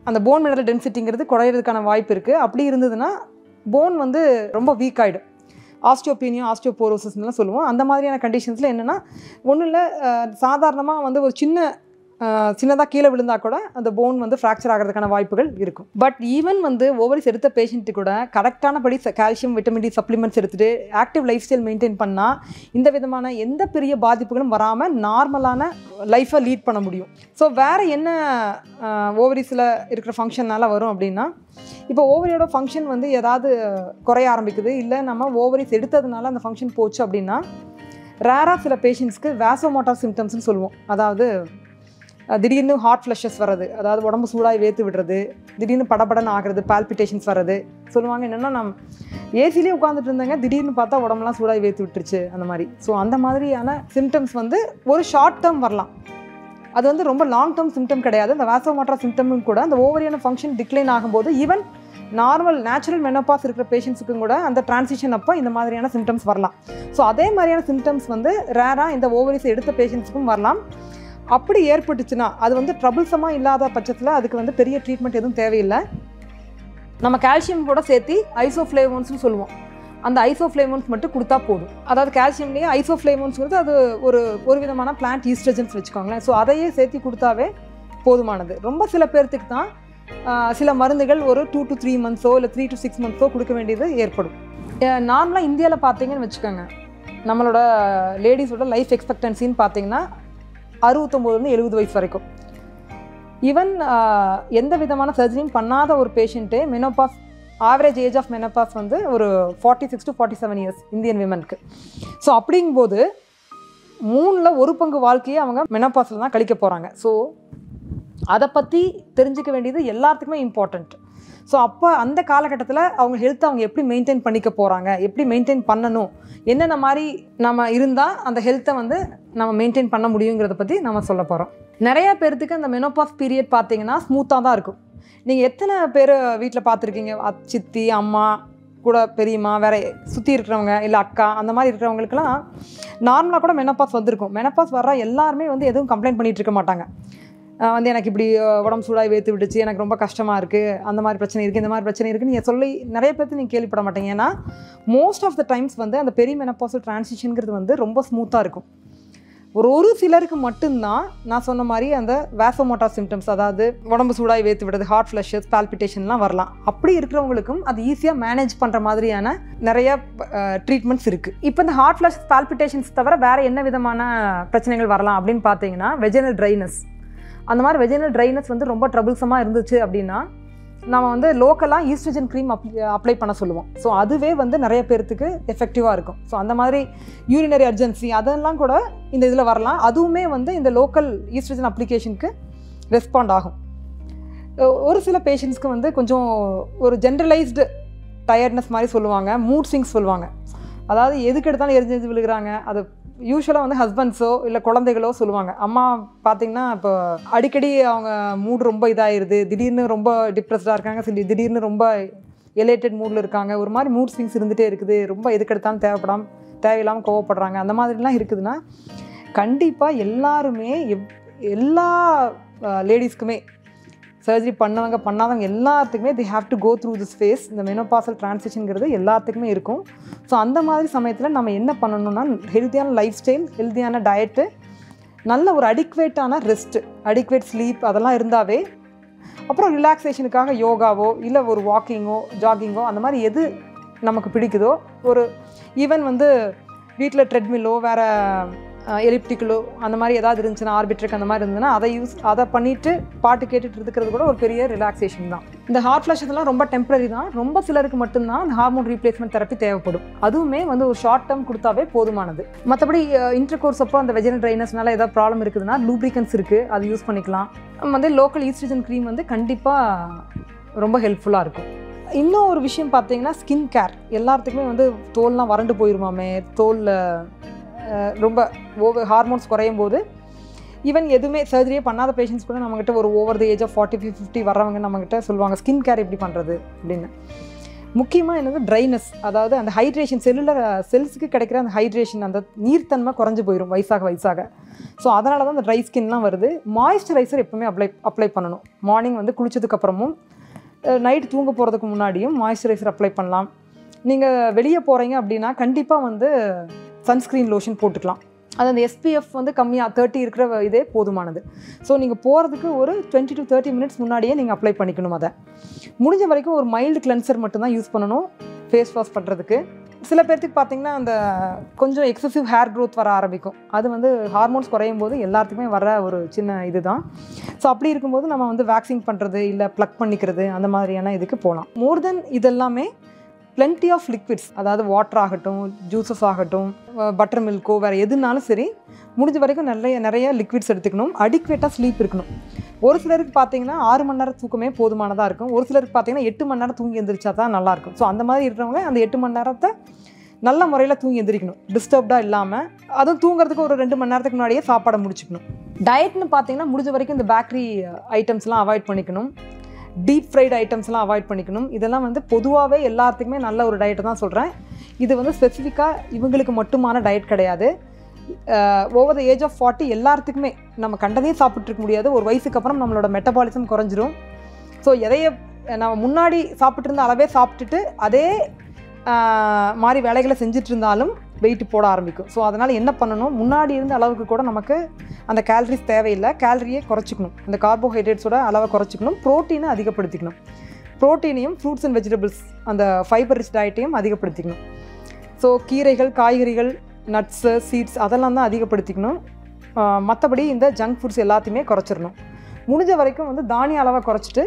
அந்த போன் மினரல் டென்சிட்டிங்கிறது குறையிறதுக்கான வாய்ப்பு இருக்குது அப்படி இருந்ததுன்னா போன் வந்து ரொம்ப வீக் ஆகிடும் ஆஸ்டியோபீனியோ ஆஸ்டியோபோரோசிஸ்லாம் சொல்லுவோம் அந்த மாதிரியான கண்டிஷன்ஸில் என்னென்னா ஒன்றும் இல்லை சாதாரணமாக வந்து ஒரு சின்ன சின்னதாக கீழே விழுந்தா கூட அந்த போன் வந்து ஃப்ராக்சர் ஆகிறதுக்கான வாய்ப்புகள் இருக்கும் பட் ஈவன் வந்து ஓவரிஸ் எடுத்த பேஷண்ட்டு கூட கரெக்டானபடி கால்சியம் விட்டமின் டி சப்ளிமெண்ட்ஸ் எடுத்துகிட்டு ஆக்டிவ் லைஃப் ஸ்டைல் மெயின்டைன் பண்ணால் இந்த விதமான எந்த பெரிய பாதிப்புகளும் வராமல் நார்மலான லைஃப்பை லீட் பண்ண முடியும் ஸோ வேறு என்ன ஓவரிஸில் இருக்கிற ஃபங்க்ஷனால் வரும் அப்படின்னா இப்போ ஓவரியோட ஃபங்க்ஷன் வந்து ஏதாவது குறைய ஆரம்பிக்குது இல்லை நம்ம ஓவரிஸ் எடுத்ததுனால அந்த ஃபங்க்ஷன் போச்சு அப்படின்னா ரேராக சில பேஷண்ட்ஸ்க்கு வேசோமோட்டார் சிம்டம்ஸ்னு சொல்லுவோம் அதாவது அஹ், திடீர்னு ஹார்ட் ஃப்ளஷஸ் வர்றது அதாவது உடம்பு சூடாகி வேத்து விடுறது திடீர்னு படபடன்னு ஆகிறது பால்பிட்டேஷன்ஸ் வர்றது சொல்லுவாங்க என்னென்னா நம் ஏசிலே உட்காந்துட்டு இருந்தாங்க திடீர்னு பார்த்தா உடம்புலாம் சூடாகி வேத்து விட்டுருச்சு அந்த மாதிரி ஸோ அந்த மாதிரியான சிம்டம்ஸ் வந்து ஒரு ஷார்ட் டேர்ம் வரலாம் அது வந்து ரொம்ப லாங் டேர்ம் சிம்டம் கிடையாது அந்த வேசோமோட்டா சிம்டமும் கூட அந்த ஓவரியான ஃபங்க்ஷன் டிக்ளைன் ஆகும்போது ஈவன் நார்மல் நேச்சுரல் மெனோபாஸ் இருக்கிற பேஷண்ட்ஸுக்கும் கூட அந்த டிரான்சிஷன் அப்போ இந்த மாதிரியான சிம்டம்ஸ் வரலாம் ஸோ அதே மாதிரியான சிம்டம்ஸ் வந்து ரேராக இந்த ஓவரிஸ் எடுத்த பேஷண்ட்ஸுக்கும் வரலாம் அப்படி ஏற்பட்டுச்சுன்னா அது வந்து ட்ரபிள்சமாக இல்லாத பட்சத்தில் அதுக்கு வந்து பெரிய ட்ரீட்மெண்ட் எதுவும் தேவையில்லை நம்ம கால்சியம் கூட சேர்த்து ஐசோஃப்ளேவோன்ஸ்னு சொல்லுவோம் அந்த ஐசோஃப்ளேவோன்ஸ் மட்டும் கொடுத்தா போதும் அதாவது கால்சியம்லேயே ஐசோஃப்ளேவோன்ஸ்ங்கிறது அது ஒரு ஒரு விதமான பிளான்ட் ஈஸ்ட்ரஜன்ஸ் வச்சுக்கோங்களேன் ஸோ அதையே சேர்த்து கொடுத்தாவே போதுமானது ரொம்ப சில பேர்த்துக்கு தான் ஆஹ், சில மருந்துகள் ஒரு டூ டு த்ரீ மந்த்ஸோ இல்லை த்ரீ டு சிக்ஸ் மந்த்ஸோ கொடுக்க வேண்டியது ஏற்படும் நார்மலாக இந்தியாவில் பார்த்தீங்கன்னு வச்சுக்கோங்க நம்மளோட லேடிஸோட லைஃப் எக்ஸ்பெக்டன்சின்னு பார்த்தீங்கன்னா அறுபத்தொம்போதுலேருந்து எழுபது வயசு வரைக்கும் ஈவன் எந்த விதமான சர்ஜரியும் பண்ணாத ஒரு பேஷண்ட்டே menopause average age of menopause வந்து ஒரு forty six to forty seven years Indian விமனுக்கு ஸோ அப்படிங்கும்போது மூணில் ஒரு பங்கு வாழ்க்கையை அவங்க மெனோபாஸில் தான் கழிக்க போகிறாங்க ஸோ அதை பற்றி தெரிஞ்சுக்க வேண்டியது எல்லாத்துக்குமே இம்பார்ட்டண்ட் ஸோ அப்போ அந்த காலகட்டத்தில் அவங்க ஹெல்த்தை அவங்க எப்படி மெயின்டைன் பண்ணிக்க போகிறாங்க எப்படி மெயின்டைன் பண்ணணும் என்னென்ன மாதிரி நம்ம இருந்தால் அந்த ஹெல்த்தை வந்து நம்ம மெயின்டைன் பண்ண முடியுங்கிறத பற்றி நம்ம சொல்ல போகிறோம் நிறைய பேர்த்துக்கு அந்த மெனோபாஸ் பீரியட் பார்த்தீங்கன்னா ஸ்மூத்தாக தான் இருக்கும் நீங்கள் எத்தனை பேர் வீட்டில் பார்த்துருக்கீங்க அத்- சித்தி அம்மா கூட பெரியம்மா வேற சுற்றி இருக்கிறவங்க இல்லை அக்கா அந்த மாதிரி இருக்கிறவங்களுக்குலாம் நார்மலாக கூட மெனப்பாஸ் வந்திருக்கும் மெனப்பாஸ் வர்ற எல்லாருமே வந்து எதுவும் கம்ப்ளைண்ட் பண்ணிட்டு இருக்க மாட்டாங்க ஆஹ் வந்து எனக்கு இப்படி அஹ், உடம்பு சூடாகி வேத்து விட்டுச்சு எனக்கு ரொம்ப கஷ்டமாக இருக்குது அந்த மாதிரி பிரச்சனை இருக்குது இந்த மாதிரி பிரச்சனை இருக்குன்னு நீங்கள் சொல்லி நிறைய பேர்த்து நீங்கள் கேள்விப்பட மாட்டீங்க ஏன்னா மோஸ்ட் ஆஃப் த டைம்ஸ் வந்து அந்த பெரிய மெனப்பாசல் டிரான்சிஷனுங்கிறது வந்து ரொம்ப ஸ்மூத்தாக இருக்கும் ஒரு ஒரு சிலருக்கு மட்டும்தான் நான் சொன்ன மாதிரி அந்த வேசோமோட்டா சிம்டம்ஸ் அதாவது உடம்பு சூடாகி வேத்து விடுறது ஹார்ட் ஃப்ளஷஸ் பால்பிட்டேஷன்லாம் வரலாம் அப்படி இருக்கிறவங்களுக்கும் அது ஈஸியாக மேனேஜ் பண்ணுற மாதிரியான நிறைய ட்ரீட்மெண்ட்ஸ் இருக்குது இப்போ இந்த ஹார்ட் ஃப்ளஷ் பால்பிட்டேஷன்ஸ் தவிர வேறு என்ன விதமான பிரச்சனைகள் வரலாம் அப்படின்னு பார்த்தீங்கன்னா வெஜினல் ட்ரைனஸ் அந்த மாதிரி வெஜினல் ட்ரைனஸ் வந்து ரொம்ப ட்ரபிள்சமாக இருந்துச்சு அப்படின்னா நம்ம வந்து லோக்கலாக ஈஸ்ட்ரஜன் க்ரீம் அப்ளை அப்ளை பண்ண சொல்லுவோம் ஸோ அதுவே வந்து நிறைய பேர்த்துக்கு எஃபெக்டிவாக இருக்கும் ஸோ அந்த மாதிரி யூரினரி அர்ஜென்சி அதெல்லாம் கூட இந்த இதில் வரலாம் அதுவுமே வந்து இந்த லோக்கல் ஈஸ்ட்ரஜன் அப்ளிகேஷனுக்கு ரெஸ்பாண்ட் ஆகும் ஒ- ஒரு சில பேஷண்ட்ஸ்க்கு வந்து கொஞ்சம் ஒரு ஜென்ரலைஸ்டு டயர்ட்னஸ் மாதிரி சொல்லுவாங்க மூட் ஸ்விங்ஸ் சொல்லுவாங்க அதாவது எதுக்கு எடுத்தாலும் எரிஞ்சு எரிஞ்சு விழுகிறாங்க அது யூஸ்வலாக வந்து ஹஸ்பண்ட்ஸோ இல்லை குழந்தைகளோ சொல்லுவாங்க அம்மா பார்த்தீங்கன்னா இப்போ அடிக்கடி அவங்க மூட் ரொம்ப இதாகிடுது திடீர்னு ரொம்ப டிப்ரெஸ்டாக இருக்காங்க சில திடீர்னு ரொம்ப எலேட்டட் மூடில் இருக்காங்க ஒரு மாதிரி மூட் ஸ்விங்ஸ் இருந்துகிட்டே இருக்குது ரொம்ப எதுக்கு எடுத்தாலும் தேவைப்படாம தேவையில்லாமல் கோவப்படுறாங்க அந்த மாதிரிலாம் இருக்குதுன்னா கண்டிப்பாக எல்லாருமே எவ் எல்லா லேடிஸ்க்குமே சர்ஜரி பண்ணவங்க பண்ணாதவங்க எல்லாத்துக்குமே they have to go through this phase இந்த மெனோபாசல் டிரான்சிஷனுங்கிறது எல்லாத்துக்குமே இருக்கும் ஸோ அந்த மாதிரி சமயத்தில் நம்ம என்ன பண்ணணும்னா ஹெல்த்தியான லைஃப் ஸ்டைல் ஹெல்த்தியான டயட்டு நல்ல ஒரு அடிக்வேட்டான ரெஸ்ட்டு அடிக்வேட் ஸ்லீப் அதெல்லாம் இருந்தாவே அப்புறம் ரிலாக்ஸேஷனுக்காக யோகாவோ இல்லை ஒரு வாக்கிங்கோ ஜாகிங்கோ அந்த மாதிரி எது நமக்கு பிடிக்குதோ ஒரு ஈவன் வந்து வீட்டில் ட்ரெட்மில்லோ வேறு எலிப்டிக்கலோ அந்த மாதிரி ஏதாவது இருந்துச்சுன்னா ஆர்பிட்ரிக் அந்த மாதிரி இருந்ததுன்னா அதை யூஸ் அதை பண்ணிவிட்டு பாட்டு கேட்டுட்டு இருக்கிறது கூட ஒரு பெரிய ரிலாக்ஸேஷன் தான் இந்த ஹார்ட் ஃப்ளஷ் இதெல்லாம் ரொம்ப டெம்பரரி தான் ரொம்ப சிலருக்கு மட்டும்தான் அந்த ஹார்மோன் ரீப்ளேஸ்மெண்ட் தெரப்பி தேவைப்படும் அதுவுமே வந்து ஒரு ஷார்ட் டேர்ம் கொடுத்தாவே போதுமானது மற்றபடி இன்டர் கோர்ஸ் அப்போ அந்த வெஜினல் ட்ரைனஸ்னால ஏதாவது ப்ராப்ளம் இருக்குதுன்னா லூப்ரிகன்ஸ் இருக்குது அது யூஸ் பண்ணிக்கலாம் நம்ம வந்து லோக்கல் ஈஸ்ட்ரஜன் க்ரீம் வந்து கண்டிப்பாக ரொம்ப ஹெல்ப்ஃபுல்லாக இருக்கும் இன்னும் ஒரு விஷயம் பார்த்தீங்கன்னா ஸ்கின் கேர் எல்லாத்துக்குமே வந்து தோல்லாம் வறண்டு போயிருமாமே தோலில் ரொம்ப ஓவர் ஹார்மோன்ஸ் குறையும் போது ஈவன் எதுவுமே சர்ஜரியே பண்ணாத பேஷண்ட்ஸ் கூட நம்மகிட்ட ஒரு over the age of forty five fifty வர்றவங்க நம்மகிட்ட சொல்லுவாங்க ஸ்கின் கேர் எப்படி பண்ணுறது அப்படின்னு முக்கியமாக என்னது ட்ரைனஸ் அதாவது அந்த ஹைட்ரேஷன் செல்லுலர் செல்ஸுக்கு கிடைக்கிற அந்த ஹைட்ரேஷன் அந்த நீர்த்தன்மை குறைஞ்சு போயிடும் வயசாக வயசாக ஸோ அதனால தான் அந்த ட்ரை ஸ்கின்லாம் வருது மாய்ஸ்சரைசர் எப்பவுமே அப்ளை அப்ளை பண்ணணும் மார்னிங் வந்து குளிச்சதுக்கப்புறமும் நைட் தூங்க போகிறதுக்கு முன்னாடியும் மாய்ஸ்சரைசர் அப்ளை பண்ணலாம் நீங்கள் வெளியே போகிறீங்க அப்படின்னா கண்டிப்பாக வந்து சன்ஸ்க்ரீன் லோஷன் போட்டுக்கலாம் அது அந்த எஸ்பிஎஃப் வந்து கம்மியாக தேர்ட்டி இருக்கிற இதே போதுமானது ஸோ நீங்கள் போகிறதுக்கு ஒரு டுவெண்ட்டி டு தேர்ட்டி மினிட்ஸ் முன்னாடியே நீங்கள் அப்ளை பண்ணிக்கணும் அதை முடிஞ்ச வரைக்கும் ஒரு மைல்டு கிளென்சர் மட்டும்தான் யூஸ் பண்ணணும் ஃபேஸ் வாஷ் பண்ணுறதுக்கு சில பேர்த்துக்கு பார்த்தீங்கன்னா அந்த கொஞ்சம் எக்ஸசிவ் ஹேர் க்ரோத் வர ஆரம்பிக்கும் அது வந்து ஹார்மோன்ஸ் குறையும் போது எல்லாத்துக்குமே வர ஒரு சின்ன இதுதான் ஸோ அப்படி இருக்கும்போது நம்ம வந்து வேக்சிங் பண்ணுறது இல்லை ப்ளக் பண்ணிக்கிறது அந்த மாதிரியான இதுக்கு போகலாம் மோர் தென் இதெல்லாமே plenty ஆஃப் லிக்விட்ஸ் அதாவது வாட்டர் ஆகட்டும் ஜூஸஸ் ஆகட்டும் பட்டர் மில்க்கோ வேறு எதுனாலும் சரி முடிஞ்ச வரைக்கும் நிறைய நிறைய லிக்விட்ஸ் எடுத்துக்கணும் அடிக்வேட்டாக ஸ்லீப் இருக்கணும் ஒரு சிலருக்கு பார்த்தீங்கன்னா ஆறு மணி நேரம் தூக்கமே போதுமானதாக இருக்கும் ஒரு சிலருக்கு பார்த்தீங்கன்னா எட்டு மணி நேரம் தூங்கி எந்திரிச்சா தான் நல்லாயிருக்கும் ஸோ அந்த மாதிரி இருக்கிறவங்க அந்த எட்டு மணி நேரத்தை நல்ல முறையில் தூங்கி எந்திரிக்கணும் டிஸ்டர்ப்டாக இல்லாமல் அதுவும் தூங்குறதுக்கு ஒரு ரெண்டு மணி நேரத்துக்கு முன்னாடியே சாப்பாடை முடிச்சுக்கணும் டயட்னு பார்த்தீங்கன்னா முடிஞ்ச வரைக்கும் இந்த பேக்கரி ஐட்டம்ஸ்லாம் அவாய்ட் பண்ணிக்கணும் டீப் ஃப்ரைடு ஐட்டம்ஸ்லாம் அவாய்ட் பண்ணிக்கணும் இதெல்லாம் வந்து பொதுவாகவே எல்லாத்துக்குமே நல்ல ஒரு டயட்டை தான் சொல்கிறேன் இது வந்து ஸ்பெசிஃபிக்காக இவங்களுக்கு மட்டுமான டயட் கிடையாது over the age of forty எல்லாத்துக்குமே நம்ம கண்டதையும் சாப்பிட்ருக்க முடியாது ஒரு வயசுக்கு அப்புறம் நம்மளோட மெட்டபாலிசம் குறைஞ்சிரும் ஸோ எதைய நம்ம முன்னாடி சாப்பிட்டு இருந்த அளவே சாப்பிட்டுட்டு அதே ஆஹ், மாதிரி வேலைகளை செஞ்சுட்டு இருந்தாலும் வெயிட் போட ஆரம்பிக்கும் ஸோ அதனால் என்ன பண்ணணும் முன்னாடி இருந்த அளவுக்கு கூட நமக்கு அந்த கேலரிஸ் தேவையில்லை கேலரியை குறைச்சிக்கணும் அந்த கார்போஹைட்ரேட்ஸோட அளவை குறைச்சிக்கணும் ப்ரோட்டீனை அதிகப்படுத்திக்கணும் ப்ரோட்டீனையும் ஃப்ரூட்ஸ் அண்ட் வெஜிடபிள்ஸ் அந்த ஃபைபர் ரிச் டயட்டையும் அதிகப்படுத்திக்கணும் ஸோ கீரைகள் காய்கறிகள் நட்ஸு சீட்ஸ் அதெல்லாம் தான் அதிகப்படுத்திக்கணும் மற்றபடி இந்த ஜங்க் ஃபுட்ஸ் எல்லாத்தையுமே குறைச்சிடணும் முடிஞ்ச வரைக்கும் வந்து தானிய அளவை குறைச்சிட்டு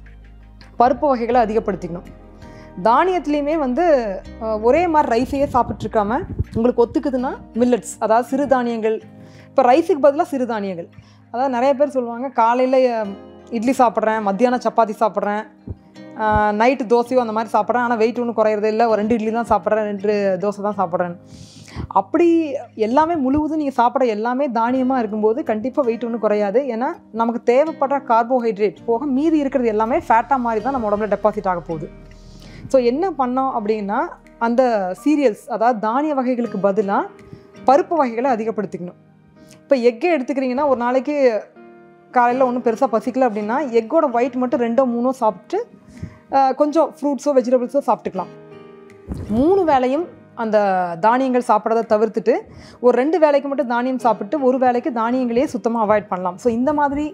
பருப்பு வகைகளை அதிகப்படுத்திக்கணும் தானியத்துலேயுமே வந்து அஹ், ஒரே மாதிரி ரைஸையே சாப்பிட்ருக்காம உங்களுக்கு ஒத்துக்குதுன்னா மில்லட்ஸ் அதாவது சிறுதானியங்கள் இப்போ ரைஸுக்கு பதிலாக சிறுதானியங்கள் அதாவது நிறைய பேர் சொல்லுவாங்க காலையில் இட்லி சாப்பிட்றேன் மத்தியானம் சப்பாத்தி சாப்பிட்றேன் நைட்டு தோசையோ அந்த மாதிரி சாப்பிட்றேன் ஆனால் வெயிட் ஒன்றும் குறையிறது இல்லை ஒரு ரெண்டு இட்லி தான் சாப்பிட்றேன் ரெண்டு தோசை தான் சாப்பிட்றேன் அப்படி எல்லாமே முழுவதும் நீங்கள் சாப்பிட்ற எல்லாமே தானியமாக இருக்கும்போது கண்டிப்பாக வெயிட் ஒன்றும் குறையாது ஏன்னா நமக்கு தேவைப்படுற கார்போஹைட்ரேட் போக மீதி இருக்கிறது எல்லாமே ஃபேட்டாக மாதிரி தான் நம்ம உடம்புல டெபாசிட் ஆக போகுது ஸோ என்ன பண்ணோம் அப்படின்னா அந்த சீரியல்ஸ் அதாவது தானிய வகைகளுக்கு பதிலாக பருப்பு வகைகளை அதிகப்படுத்திக்கணும் இப்போ எக்கே எடுத்துக்கிறீங்கன்னா ஒரு நாளைக்கு காலையில் ஒன்றும் பெருசாக பசிக்கல அப்படின்னா எக்கோட ஒயிட் மட்டும் ரெண்டோ மூணோ சாப்பிட்டு அஹ், கொஞ்சம் ஃப்ரூட்ஸோ வெஜிடபிள்ஸோ சாப்பிட்டுக்கலாம் மூணு வேளையும் அந்த தானியங்கள் சாப்பிட்றத தவிர்த்துட்டு ஒரு ரெண்டு வேளைக்கு மட்டும் தானியம் சாப்பிட்டு ஒரு வேளைக்கு தானியங்களையே சுத்தமாக அவாய்ட் பண்ணலாம் ஸோ இந்த மாதிரி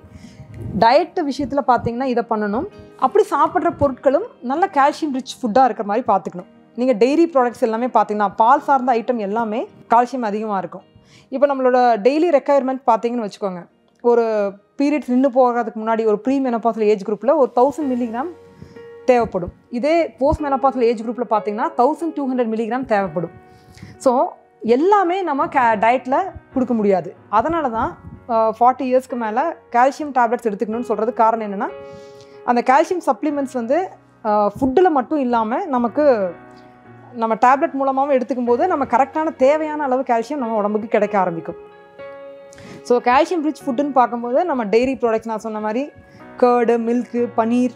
டயட் விஷயத்தில் பார்த்தீங்கன்னா இதை பண்ணணும் அப்படி சாப்பிட்ற பொருட்களும் நல்ல கால்சியம் ரிச் ஃபுட்டாக இருக்கிற மாதிரி பார்த்துக்கணும் நீங்கள் டெய்ரி ப்ராடக்ட்ஸ் எல்லாமே பார்த்தீங்கன்னா பால் சார்ந்த ஐட்டம் எல்லாமே கால்சியம் அதிகமாக இருக்கும் இப்போ நம்மளோட டெய்லி ரெக்குயர்மெண்ட் பார்த்தீங்கன்னு வச்சுக்கோங்க ஒரு பீரியட்ஸ் நின்று போகிறதுக்கு முன்னாடி ஒரு ப்ரீ மெனப்பாசல் ஏஜ் குரூப்பில் ஒரு தௌசண்ட் மில்லிகிராம் தேவைப்படும் இதே போஸ்ட் மெனப்பாசல் ஏஜ் குரூப்பில் பார்த்தீங்கன்னா தௌசண்ட் டூ ஹண்ட்ரட் மில்லிகிராம் தேவைப்படும் ஸோ எல்லாமே நம்ம கே டயட்டில் கொடுக்க முடியாது அதனால தான் ஃபார்ட்டி இயர்ஸ்க்கு மேலே கால்சியம் டேப்லெட்ஸ் எடுத்துக்கணும்னு சொல்கிறது காரணம் என்னென்னா அந்த கால்சியம் சப்ளிமெண்ட்ஸ் வந்து ஃபுட்டில் மட்டும் இல்லாமல் நமக்கு நம்ம டேப்லெட் மூலமாகவும் எடுத்துக்கும் போது நம்ம கரெக்டான தேவையான அளவு கால்சியம் நம்ம உடம்புக்கு கிடைக்க ஆரம்பிக்கும் ஸோ கால்சியம் ரிச் ஃபுட்டுன்னு பார்க்கும்போது நம்ம டெய்ரி ப்ராடக்ட்ஸ் நான் சொன்ன மாதிரி கேர்டு மில்க்கு பனீர்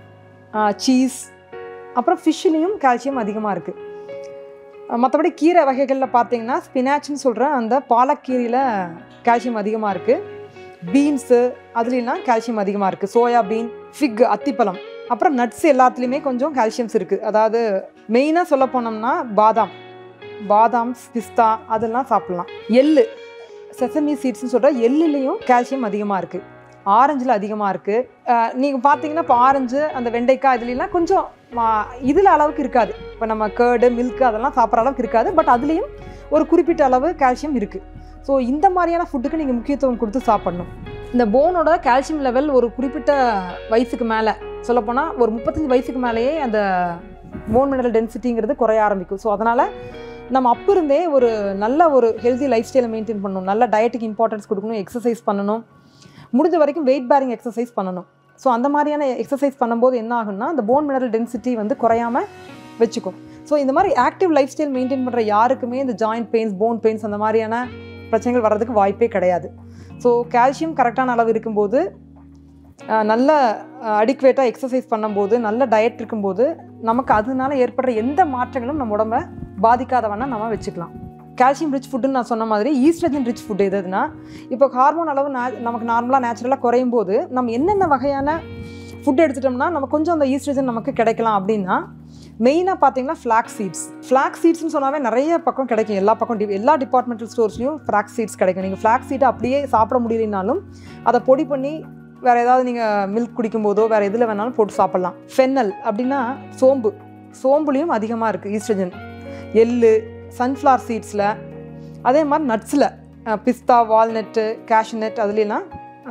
சீஸ் அப்புறம் ஃபிஷ்லேயும் கால்சியம் அதிகமாக இருக்குது மற்றபடி கீரை வகைகளில் பார்த்தீங்கன்னா ஸ்பினாச்னு சொல்கிற அந்த பாலக்கீரையில் கால்சியம் அதிகமாக இருக்குது பீன்ஸு அதுலலாம் கால்சியம் அதிகமாக இருக்குது சோயா பீன் ஃபிக் அத்திப்பழம் அப்புறம் நட்ஸ் எல்லாத்துலேயுமே கொஞ்சம் கால்சியம்ஸ் இருக்குது அதாவது மெயினாக சொல்ல போனோம்னா பாதாம் பாதாம் பிஸ்தா அதெல்லாம் சாப்பிட்லாம் எள்ளு செசமி சீட்ஸ்னு சொல்கிற எள்ளுலேயும் கால்சியம் அதிகமாக இருக்குது ஆரஞ்சில் அதிகமாக இருக்குது நீங்கள் பார்த்தீங்கன்னா இப்போ ஆரஞ்சு அந்த வெண்டைக்காய் இதுலலாம் கொஞ்சம் இதில் அளவுக்கு இருக்காது இப்போ நம்ம கேர்டு மில்க் அதெல்லாம் சாப்பிட்ற அளவுக்கு இருக்காது பட் அதுலேயும் ஒரு குறிப்பிட்ட அளவு கால்சியம் இருக்குது ஸோ இந்த மாதிரியான ஃபுட்டுக்கு நீங்கள் முக்கியத்துவம் கொடுத்து சாப்பிடணும் இந்த போனோட கால்சியம் லெவல் ஒரு குறிப்பிட்ட வயசுக்கு மேலே சொல்லப்போனால் ஒரு முப்பத்தஞ்சு வயசுக்கு மேலேயே அந்த போன் மினரல் டென்சிட்டிங்கிறது குறைய ஆரம்பிக்கும் ஸோ அதனால் நம்ம அப்போ இருந்தே ஒரு நல்ல ஒரு ஹெல்தி லைஃப் ஸ்டைலை மெயின்டைன் பண்ணணும் நல்ல டயட்டுக்கு இம்பார்ட்டன்ஸ் கொடுக்கணும் எக்ஸசைஸ் பண்ணணும் முடிஞ்ச வரைக்கும் வெயிட் பேரிங் எக்ஸசைஸ் பண்ணணும் ஸோ அந்த மாதிரியான எக்ஸசைஸ் பண்ணும்போது என்ன ஆகும்னா அந்த போன் மினரல் டென்சிட்டி வந்து குறையாம வச்சுக்கும் ஸோ இந்த மாதிரி ஆக்டிவ் லைஃப் ஸ்டைல் மெயின்டைன் பண்ணுற யாருக்குமே இந்த ஜாயிண்ட் பெயின்ஸ் போன் பெயின்ஸ் அந்த மாதிரியான பிரச்சனைகள் வர்றதுக்கு வாய்ப்பே கிடையாது ஸோ கால்சியம் கரெக்டான அளவு இருக்கும்போது அஹ், நல்ல அடிக்குவேட்டாக எக்ஸசைஸ் பண்ணும்போது நல்ல டயட் இருக்கும்போது நமக்கு அதனால ஏற்படுற எந்த மாற்றங்களும் நம்ம உடம்ப பாதிக்காதவனா நம்ம வச்சுக்கலாம் கால்சியம் ரிச் ஃபுட்டுன்னு நான் சொன்ன மாதிரி ஈஸ்ட்ரஜன் ரிச் ஃபுட் எதுனா இப்போ ஹார்மோன் அளவு நா நமக்கு நார்மலாக நேச்சுரலாக குறையும் போது நம்ம என்னென்ன வகையான ஃபுட் எடுத்துட்டோம்னா நம்ம கொஞ்சம் அந்த ஈஸ்ட்ரஜன் நமக்கு கிடைக்கலாம் அப்படின்னா மெயினாக பார்த்தீங்கன்னா ஃப்ளாக் சீட்ஸ் ஃப்ளாக் சீட்ஸ்னு சொன்னாவே நிறைய பக்கம் கிடைக்கும் எல்லா பக்கம் டி- எல்லா டிபார்ட்மெண்டல் ஸ்டோர்ஸ்லையும் ஃப்ளாக் சீட்ஸ் கிடைக்கும் நீங்கள் ஃப்ளாக் சீட்டை அப்படியே சாப்பிட முடியலனாலும் அதை பொடி பண்ணி வேறு ஏதாவது நீங்கள் மில்க் குடிக்கும்போதோ வேறு எதில் வேணாலும் போட்டு சாப்பிட்லாம் ஃபென்னல் அப்படின்னா சோம்பு சோம்புலேயும் அதிகமாக இருக்குது ஈஸ்ட்ரஜன் எள்ளு சன்ஃப்ளவர் சீட்ஸில் அதே மாதிரி நட்ஸில் பிஸ்தா வால்நட்டு கேஷ்நட் அதுலாம்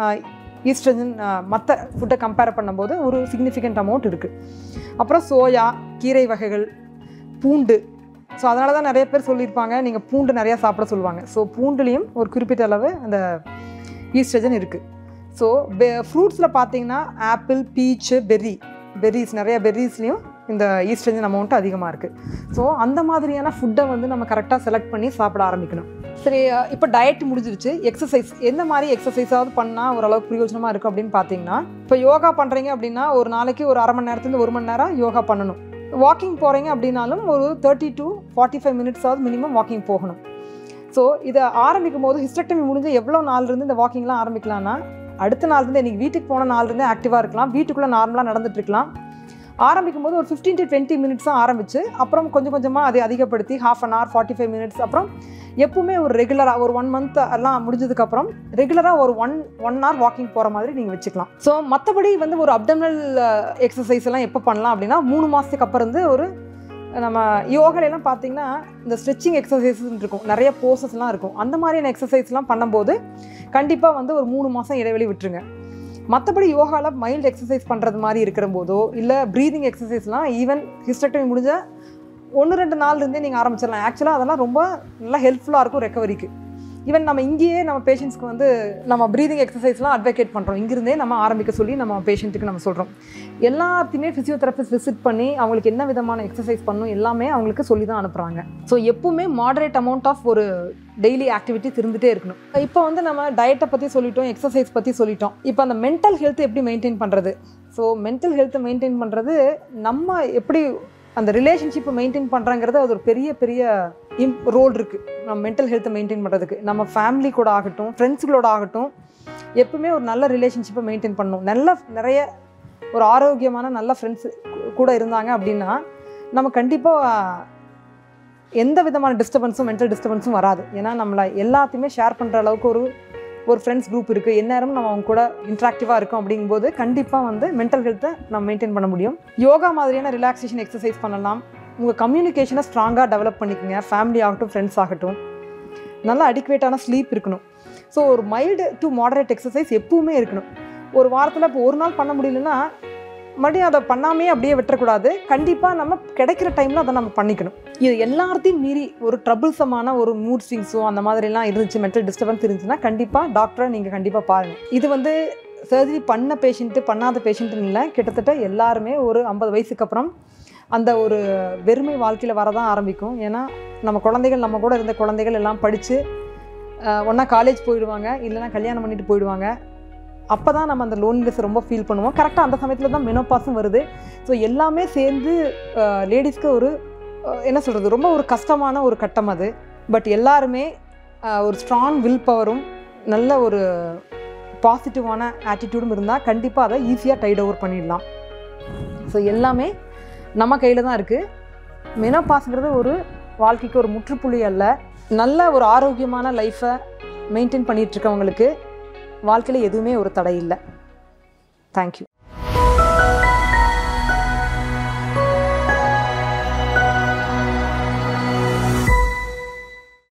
ஈஸ்ட்ரஜன் மற்ற ஃபுட்டை கம்பேர் பண்ணும்போது ஒரு சிக்னிஃபிகண்ட் அமௌண்ட் இருக்குது அப்புறம் சோயா கீரை வகைகள் பூண்டு ஸோ அதனால தான் நிறைய பேர் சொல்லியிருப்பாங்க நீங்கள் பூண்டு நிறையா சாப்பிட சொல்லுவாங்க ஸோ பூண்டுலேயும் ஒரு குறிப்பிட்ட அளவு அந்த ஈஸ்ட்ரஜன் இருக்குது ஸோ ஃப்ரூட்ஸில் பார்த்தீங்கன்னா ஆப்பிள் பீச்சு பெர்ரி பெர்ரிஸ் நிறைய பெர்ரிஸ்லேயும் இந்த ஈஸ்ட்ரஜன் அமௌண்ட் அதிகமாக இருக்குது ஸோ அந்த மாதிரியான ஃபுட்டை வந்து நம்ம கரெக்டாக செலக்ட் பண்ணி சாப்பிட ஆரம்பிக்கணும் சரி அஹ் இப்போ டயட் முடிஞ்சிருச்சு எக்ஸசைஸ் எந்த மாதிரி எக்ஸசைஸாவது பண்ணால் ஓரளவுக்கு பிரயோஜனமாக இருக்கும் அப்படின்னு பார்த்தீங்கன்னா இப்போ யோகா பண்ணுறீங்க அப்படின்னா ஒரு நாளைக்கு ஒரு அரை மணி நேரத்துலேருந்து ஒரு மணி நேரம் யோகா பண்ணணும் வாக்கிங் போகிறீங்க அப்படின்னாலும் ஒரு தேர்ட்டி டு ஃபார்ட்டி ஃபைவ் மினிட்ஸாவது மினிமம் வாக்கிங் போகணும் ஸோ இதை ஆரம்பிக்கும் போது ஹிஸ்டக்டமி முடிஞ்சு எவ்வளோ நாள் இருந்து இந்த வாக்கிங்லாம் ஆரம்பிக்கலாம்னா அடுத்த நாள் இருந்து இன்றைக்கி வீட்டுக்கு போன நாள் இருந்தே ஆக்டிவாக இருக்கலாம் வீட்டுக்குள்ளே நார்மலாக நடந்துட்டு இருக்கலாம் ஆரம்பிக்கும் போது ஒரு ஃபிஃப்டீன் டு டுவெண்ட்டி மினிட்ஸ் தான் ஆரம்பிச்சு அப்புறம் கொஞ்சம் கொஞ்சமாக அதை அதிகப்படுத்தி half an hour forty five minutes அப்புறம் எப்பவுமே ஒரு ரெகுலராக ஒரு ஒன் மந்த் எல்லாம் முடிஞ்சதுக்கப்புறம் ரெகுலராக ஒரு ஒன் ஒன் ஹவர் வாக்கிங் போகிற மாதிரி நீங்கள் வச்சுக்கலாம் ஸோ மற்றபடி வந்து ஒரு அப்டமினல் எக்ஸசைஸ் எல்லாம் எப்போ பண்ணலாம் அப்படின்னா மூணு மாதத்துக்கு அப்புறம் வந்து ஒரு நம்ம யோகாலெல்லாம் பார்த்தீங்கன்னா இந்த ஸ்ட்ரெச்சிங் எக்ஸசைஸ் இருக்கும் நிறைய போசஸ்லாம் இருக்கும் அந்த மாதிரியான எக்ஸசைஸ்லாம் பண்ணும்போது கண்டிப்பாக வந்து ஒரு மூணு மாதம் இடைவெளி விட்டுருங்க மற்றபடி யோகாவில் மைல்டு எக்ஸசைஸ் பண்ணுறது மாதிரி இருக்கிற போதோ இல்லை ப்ரீதிங் எக்ஸசைஸ்லாம் ஈவன் ஹிஸ்டக்டமி முடிஞ்ச ஒன்று ரெண்டு நாள் இருந்தே நீங்கள் ஆரம்பிச்சிடலாம் ஆக்சுவலாக அதெல்லாம் ரொம்ப நல்லா ஹெல்ப்ஃபுல்லாக இருக்கும் ரெக்கவரிக்கு ஈவன் நம்ம இங்கேயே நம்ம பேஷண்ட்ஸ்க்கு வந்து நம்ம ப்ரீதிங் எக்ஸசைஸ்லாம் அட்வொகேட் பண்ணுறோம் இங்கிருந்தே நம்ம ஆரம்பிக்க சொல்லி நம்ம பேஷண்ட்டுக்கு நம்ம சொல்கிறோம் எல்லாத்தையுமே ஃபிசியோதெரபிஸ்ட் விசிட் பண்ணி அவங்களுக்கு என்ன விதமான எக்ஸசைஸ் பண்ணணும் எல்லாமே அவங்களுக்கு சொல்லி தான் அனுப்புகிறாங்க ஸோ எப்பவுமே மாடரேட் அமௌண்ட் ஆஃப் ஒரு டெய்லி ஆக்டிவிட்டிஸ் இருந்துகிட்டே இருக்கணும் இப்போ வந்து நம்ம டயட்டை பற்றி சொல்லிட்டோம் எக்ஸசைஸ் பற்றி சொல்லிட்டோம் இப்போ அந்த மென்டல் ஹெல்த் எப்படி மெயின்டைன் பண்ணுறது ஸோ மென்டல் ஹெல்த்தை மெயின்டைன் பண்ணுறது நம்ம எப்படி அந்த ரிலேஷன்ஷிப்பை மெயின்டைன் பண்ணுறங்கிறது அது ஒரு பெரிய பெரிய இம் ரோல் இருக்குது நம்ம மென்டல் ஹெல்த்தை மெயின்டைன் பண்ணுறதுக்கு நம்ம ஃபேமிலி கூட ஆகட்டும் ஃப்ரெண்ட்ஸுகளோட ஆகட்டும் எப்பவுமே ஒரு நல்ல ரிலேஷன்ஷிப்பை மெயின்டைன் பண்ணணும் நல்ல நிறைய ஒரு ஆரோக்கியமான நல்ல ஃப்ரெண்ட்ஸ் கூட இருந்தாங்க அப்படின்னா நம்ம கண்டிப்பாக எந்த விதமான டிஸ்டர்பன்ஸும் மென்டல் டிஸ்டர்பன்ஸும் வராது ஏன்னா நம்மளை எல்லாத்தையுமே ஷேர் பண்ணுற அளவுக்கு ஒரு ஒரு ஃப்ரெண்ட்ஸ் குரூப் இருக்குது எந்நேரமும் நம்ம அவங்க கூட இன்ட்ராக்டிவாக இருக்கும் அப்படிங்கும்போது கண்டிப்பாக வந்து மென்டல் ஹெல்த்தை நம்ம மெயின்டைன் பண்ண முடியும் யோகா மாதிரியான ரிலாக்ஸேஷன் எக்ஸசைஸ் பண்ணலாம் உங்கள் கம்யூனிகேஷனை ஸ்ட்ராங்காக டெவலப் பண்ணிக்கோங்க ஃபேமிலி ஆகட்டும் ஃப்ரெண்ட்ஸ் ஆகட்டும் நல்ல அடிக்குவேட்டான ஸ்லீப் இருக்கணும் ஸோ ஒரு மைல்டு டு மாடரேட் எக்ஸசைஸ் எப்பவுமே இருக்கணும் ஒரு வாரத்தில் இப்போ ஒரு நாள் பண்ண முடியலன்னா மறுபடியும் அதை பண்ணாமே அப்படியே விட்டுறக்கூடாது கண்டிப்பாக நம்ம கிடைக்கிற டைமில் அதை நம்ம பண்ணிக்கணும் இது எல்லாத்தையும் மீறி ஒரு ட்ரபிள்சமான ஒரு மூட் ஸ்விங்ஸோ அந்த மாதிரிலாம் இருந்துச்சு மென்டல் டிஸ்டர்பன்ஸ் இருந்துச்சுன்னா கண்டிப்பாக டாக்டரை நீங்கள் கண்டிப்பாக பாருங்கள் இது வந்து சர்ஜரி பண்ண பேஷண்ட்டு பண்ணாத பேஷண்ட்டுன்னு இல்லை கிட்டத்தட்ட எல்லாருமே ஒரு ஐம்பது வயசுக்கு அப்புறம் அந்த ஒரு வெறுமை வாழ்க்கையில் வரதான் ஆரம்பிக்கும் ஏன்னா நம்ம குழந்தைகள் நம்ம கூட இருந்த குழந்தைகள் எல்லாம் படித்து ஒன்றா காலேஜ் போயிடுவாங்க இல்லைன்னா கல்யாணம் பண்ணிட்டு போயிடுவாங்க அப்போ தான் நம்ம அந்த லோன்லினஸ் ரொம்ப ஃபீல் பண்ணுவோம் கரெக்டாக அந்த சமயத்தில் தான் மெனோபாஸும் வருது ஸோ எல்லாமே சேர்ந்து லேடிஸ்க்கு ஒரு அஹ், என்ன சொல்கிறது ரொம்ப ஒரு கஷ்டமான ஒரு கட்டம் அது பட் எல்லாருமே அஹ், ஒரு ஸ்ட்ராங் வில் பவரும் நல்ல ஒரு பாசிட்டிவான ஆட்டிடியூடும் இருந்தால் கண்டிப்பாக அதை ஈஸியாக டைட் ஓவர் பண்ணிடலாம் ஸோ எல்லாமே நம்ம கையில் தான் இருக்குது மெனோபாஸ்ங்கிறது ஒரு வாழ்க்கைக்கு ஒரு முற்றுப்புள்ளி அல்ல நல்ல ஒரு ஆரோக்கியமான லைஃப்பை மெயின்டைன் பண்ணிகிட்ருக்கவங்களுக்கு வாழ்க்கையில் எதுவுமே ஒரு தடை இல்லை தேங்க்யூ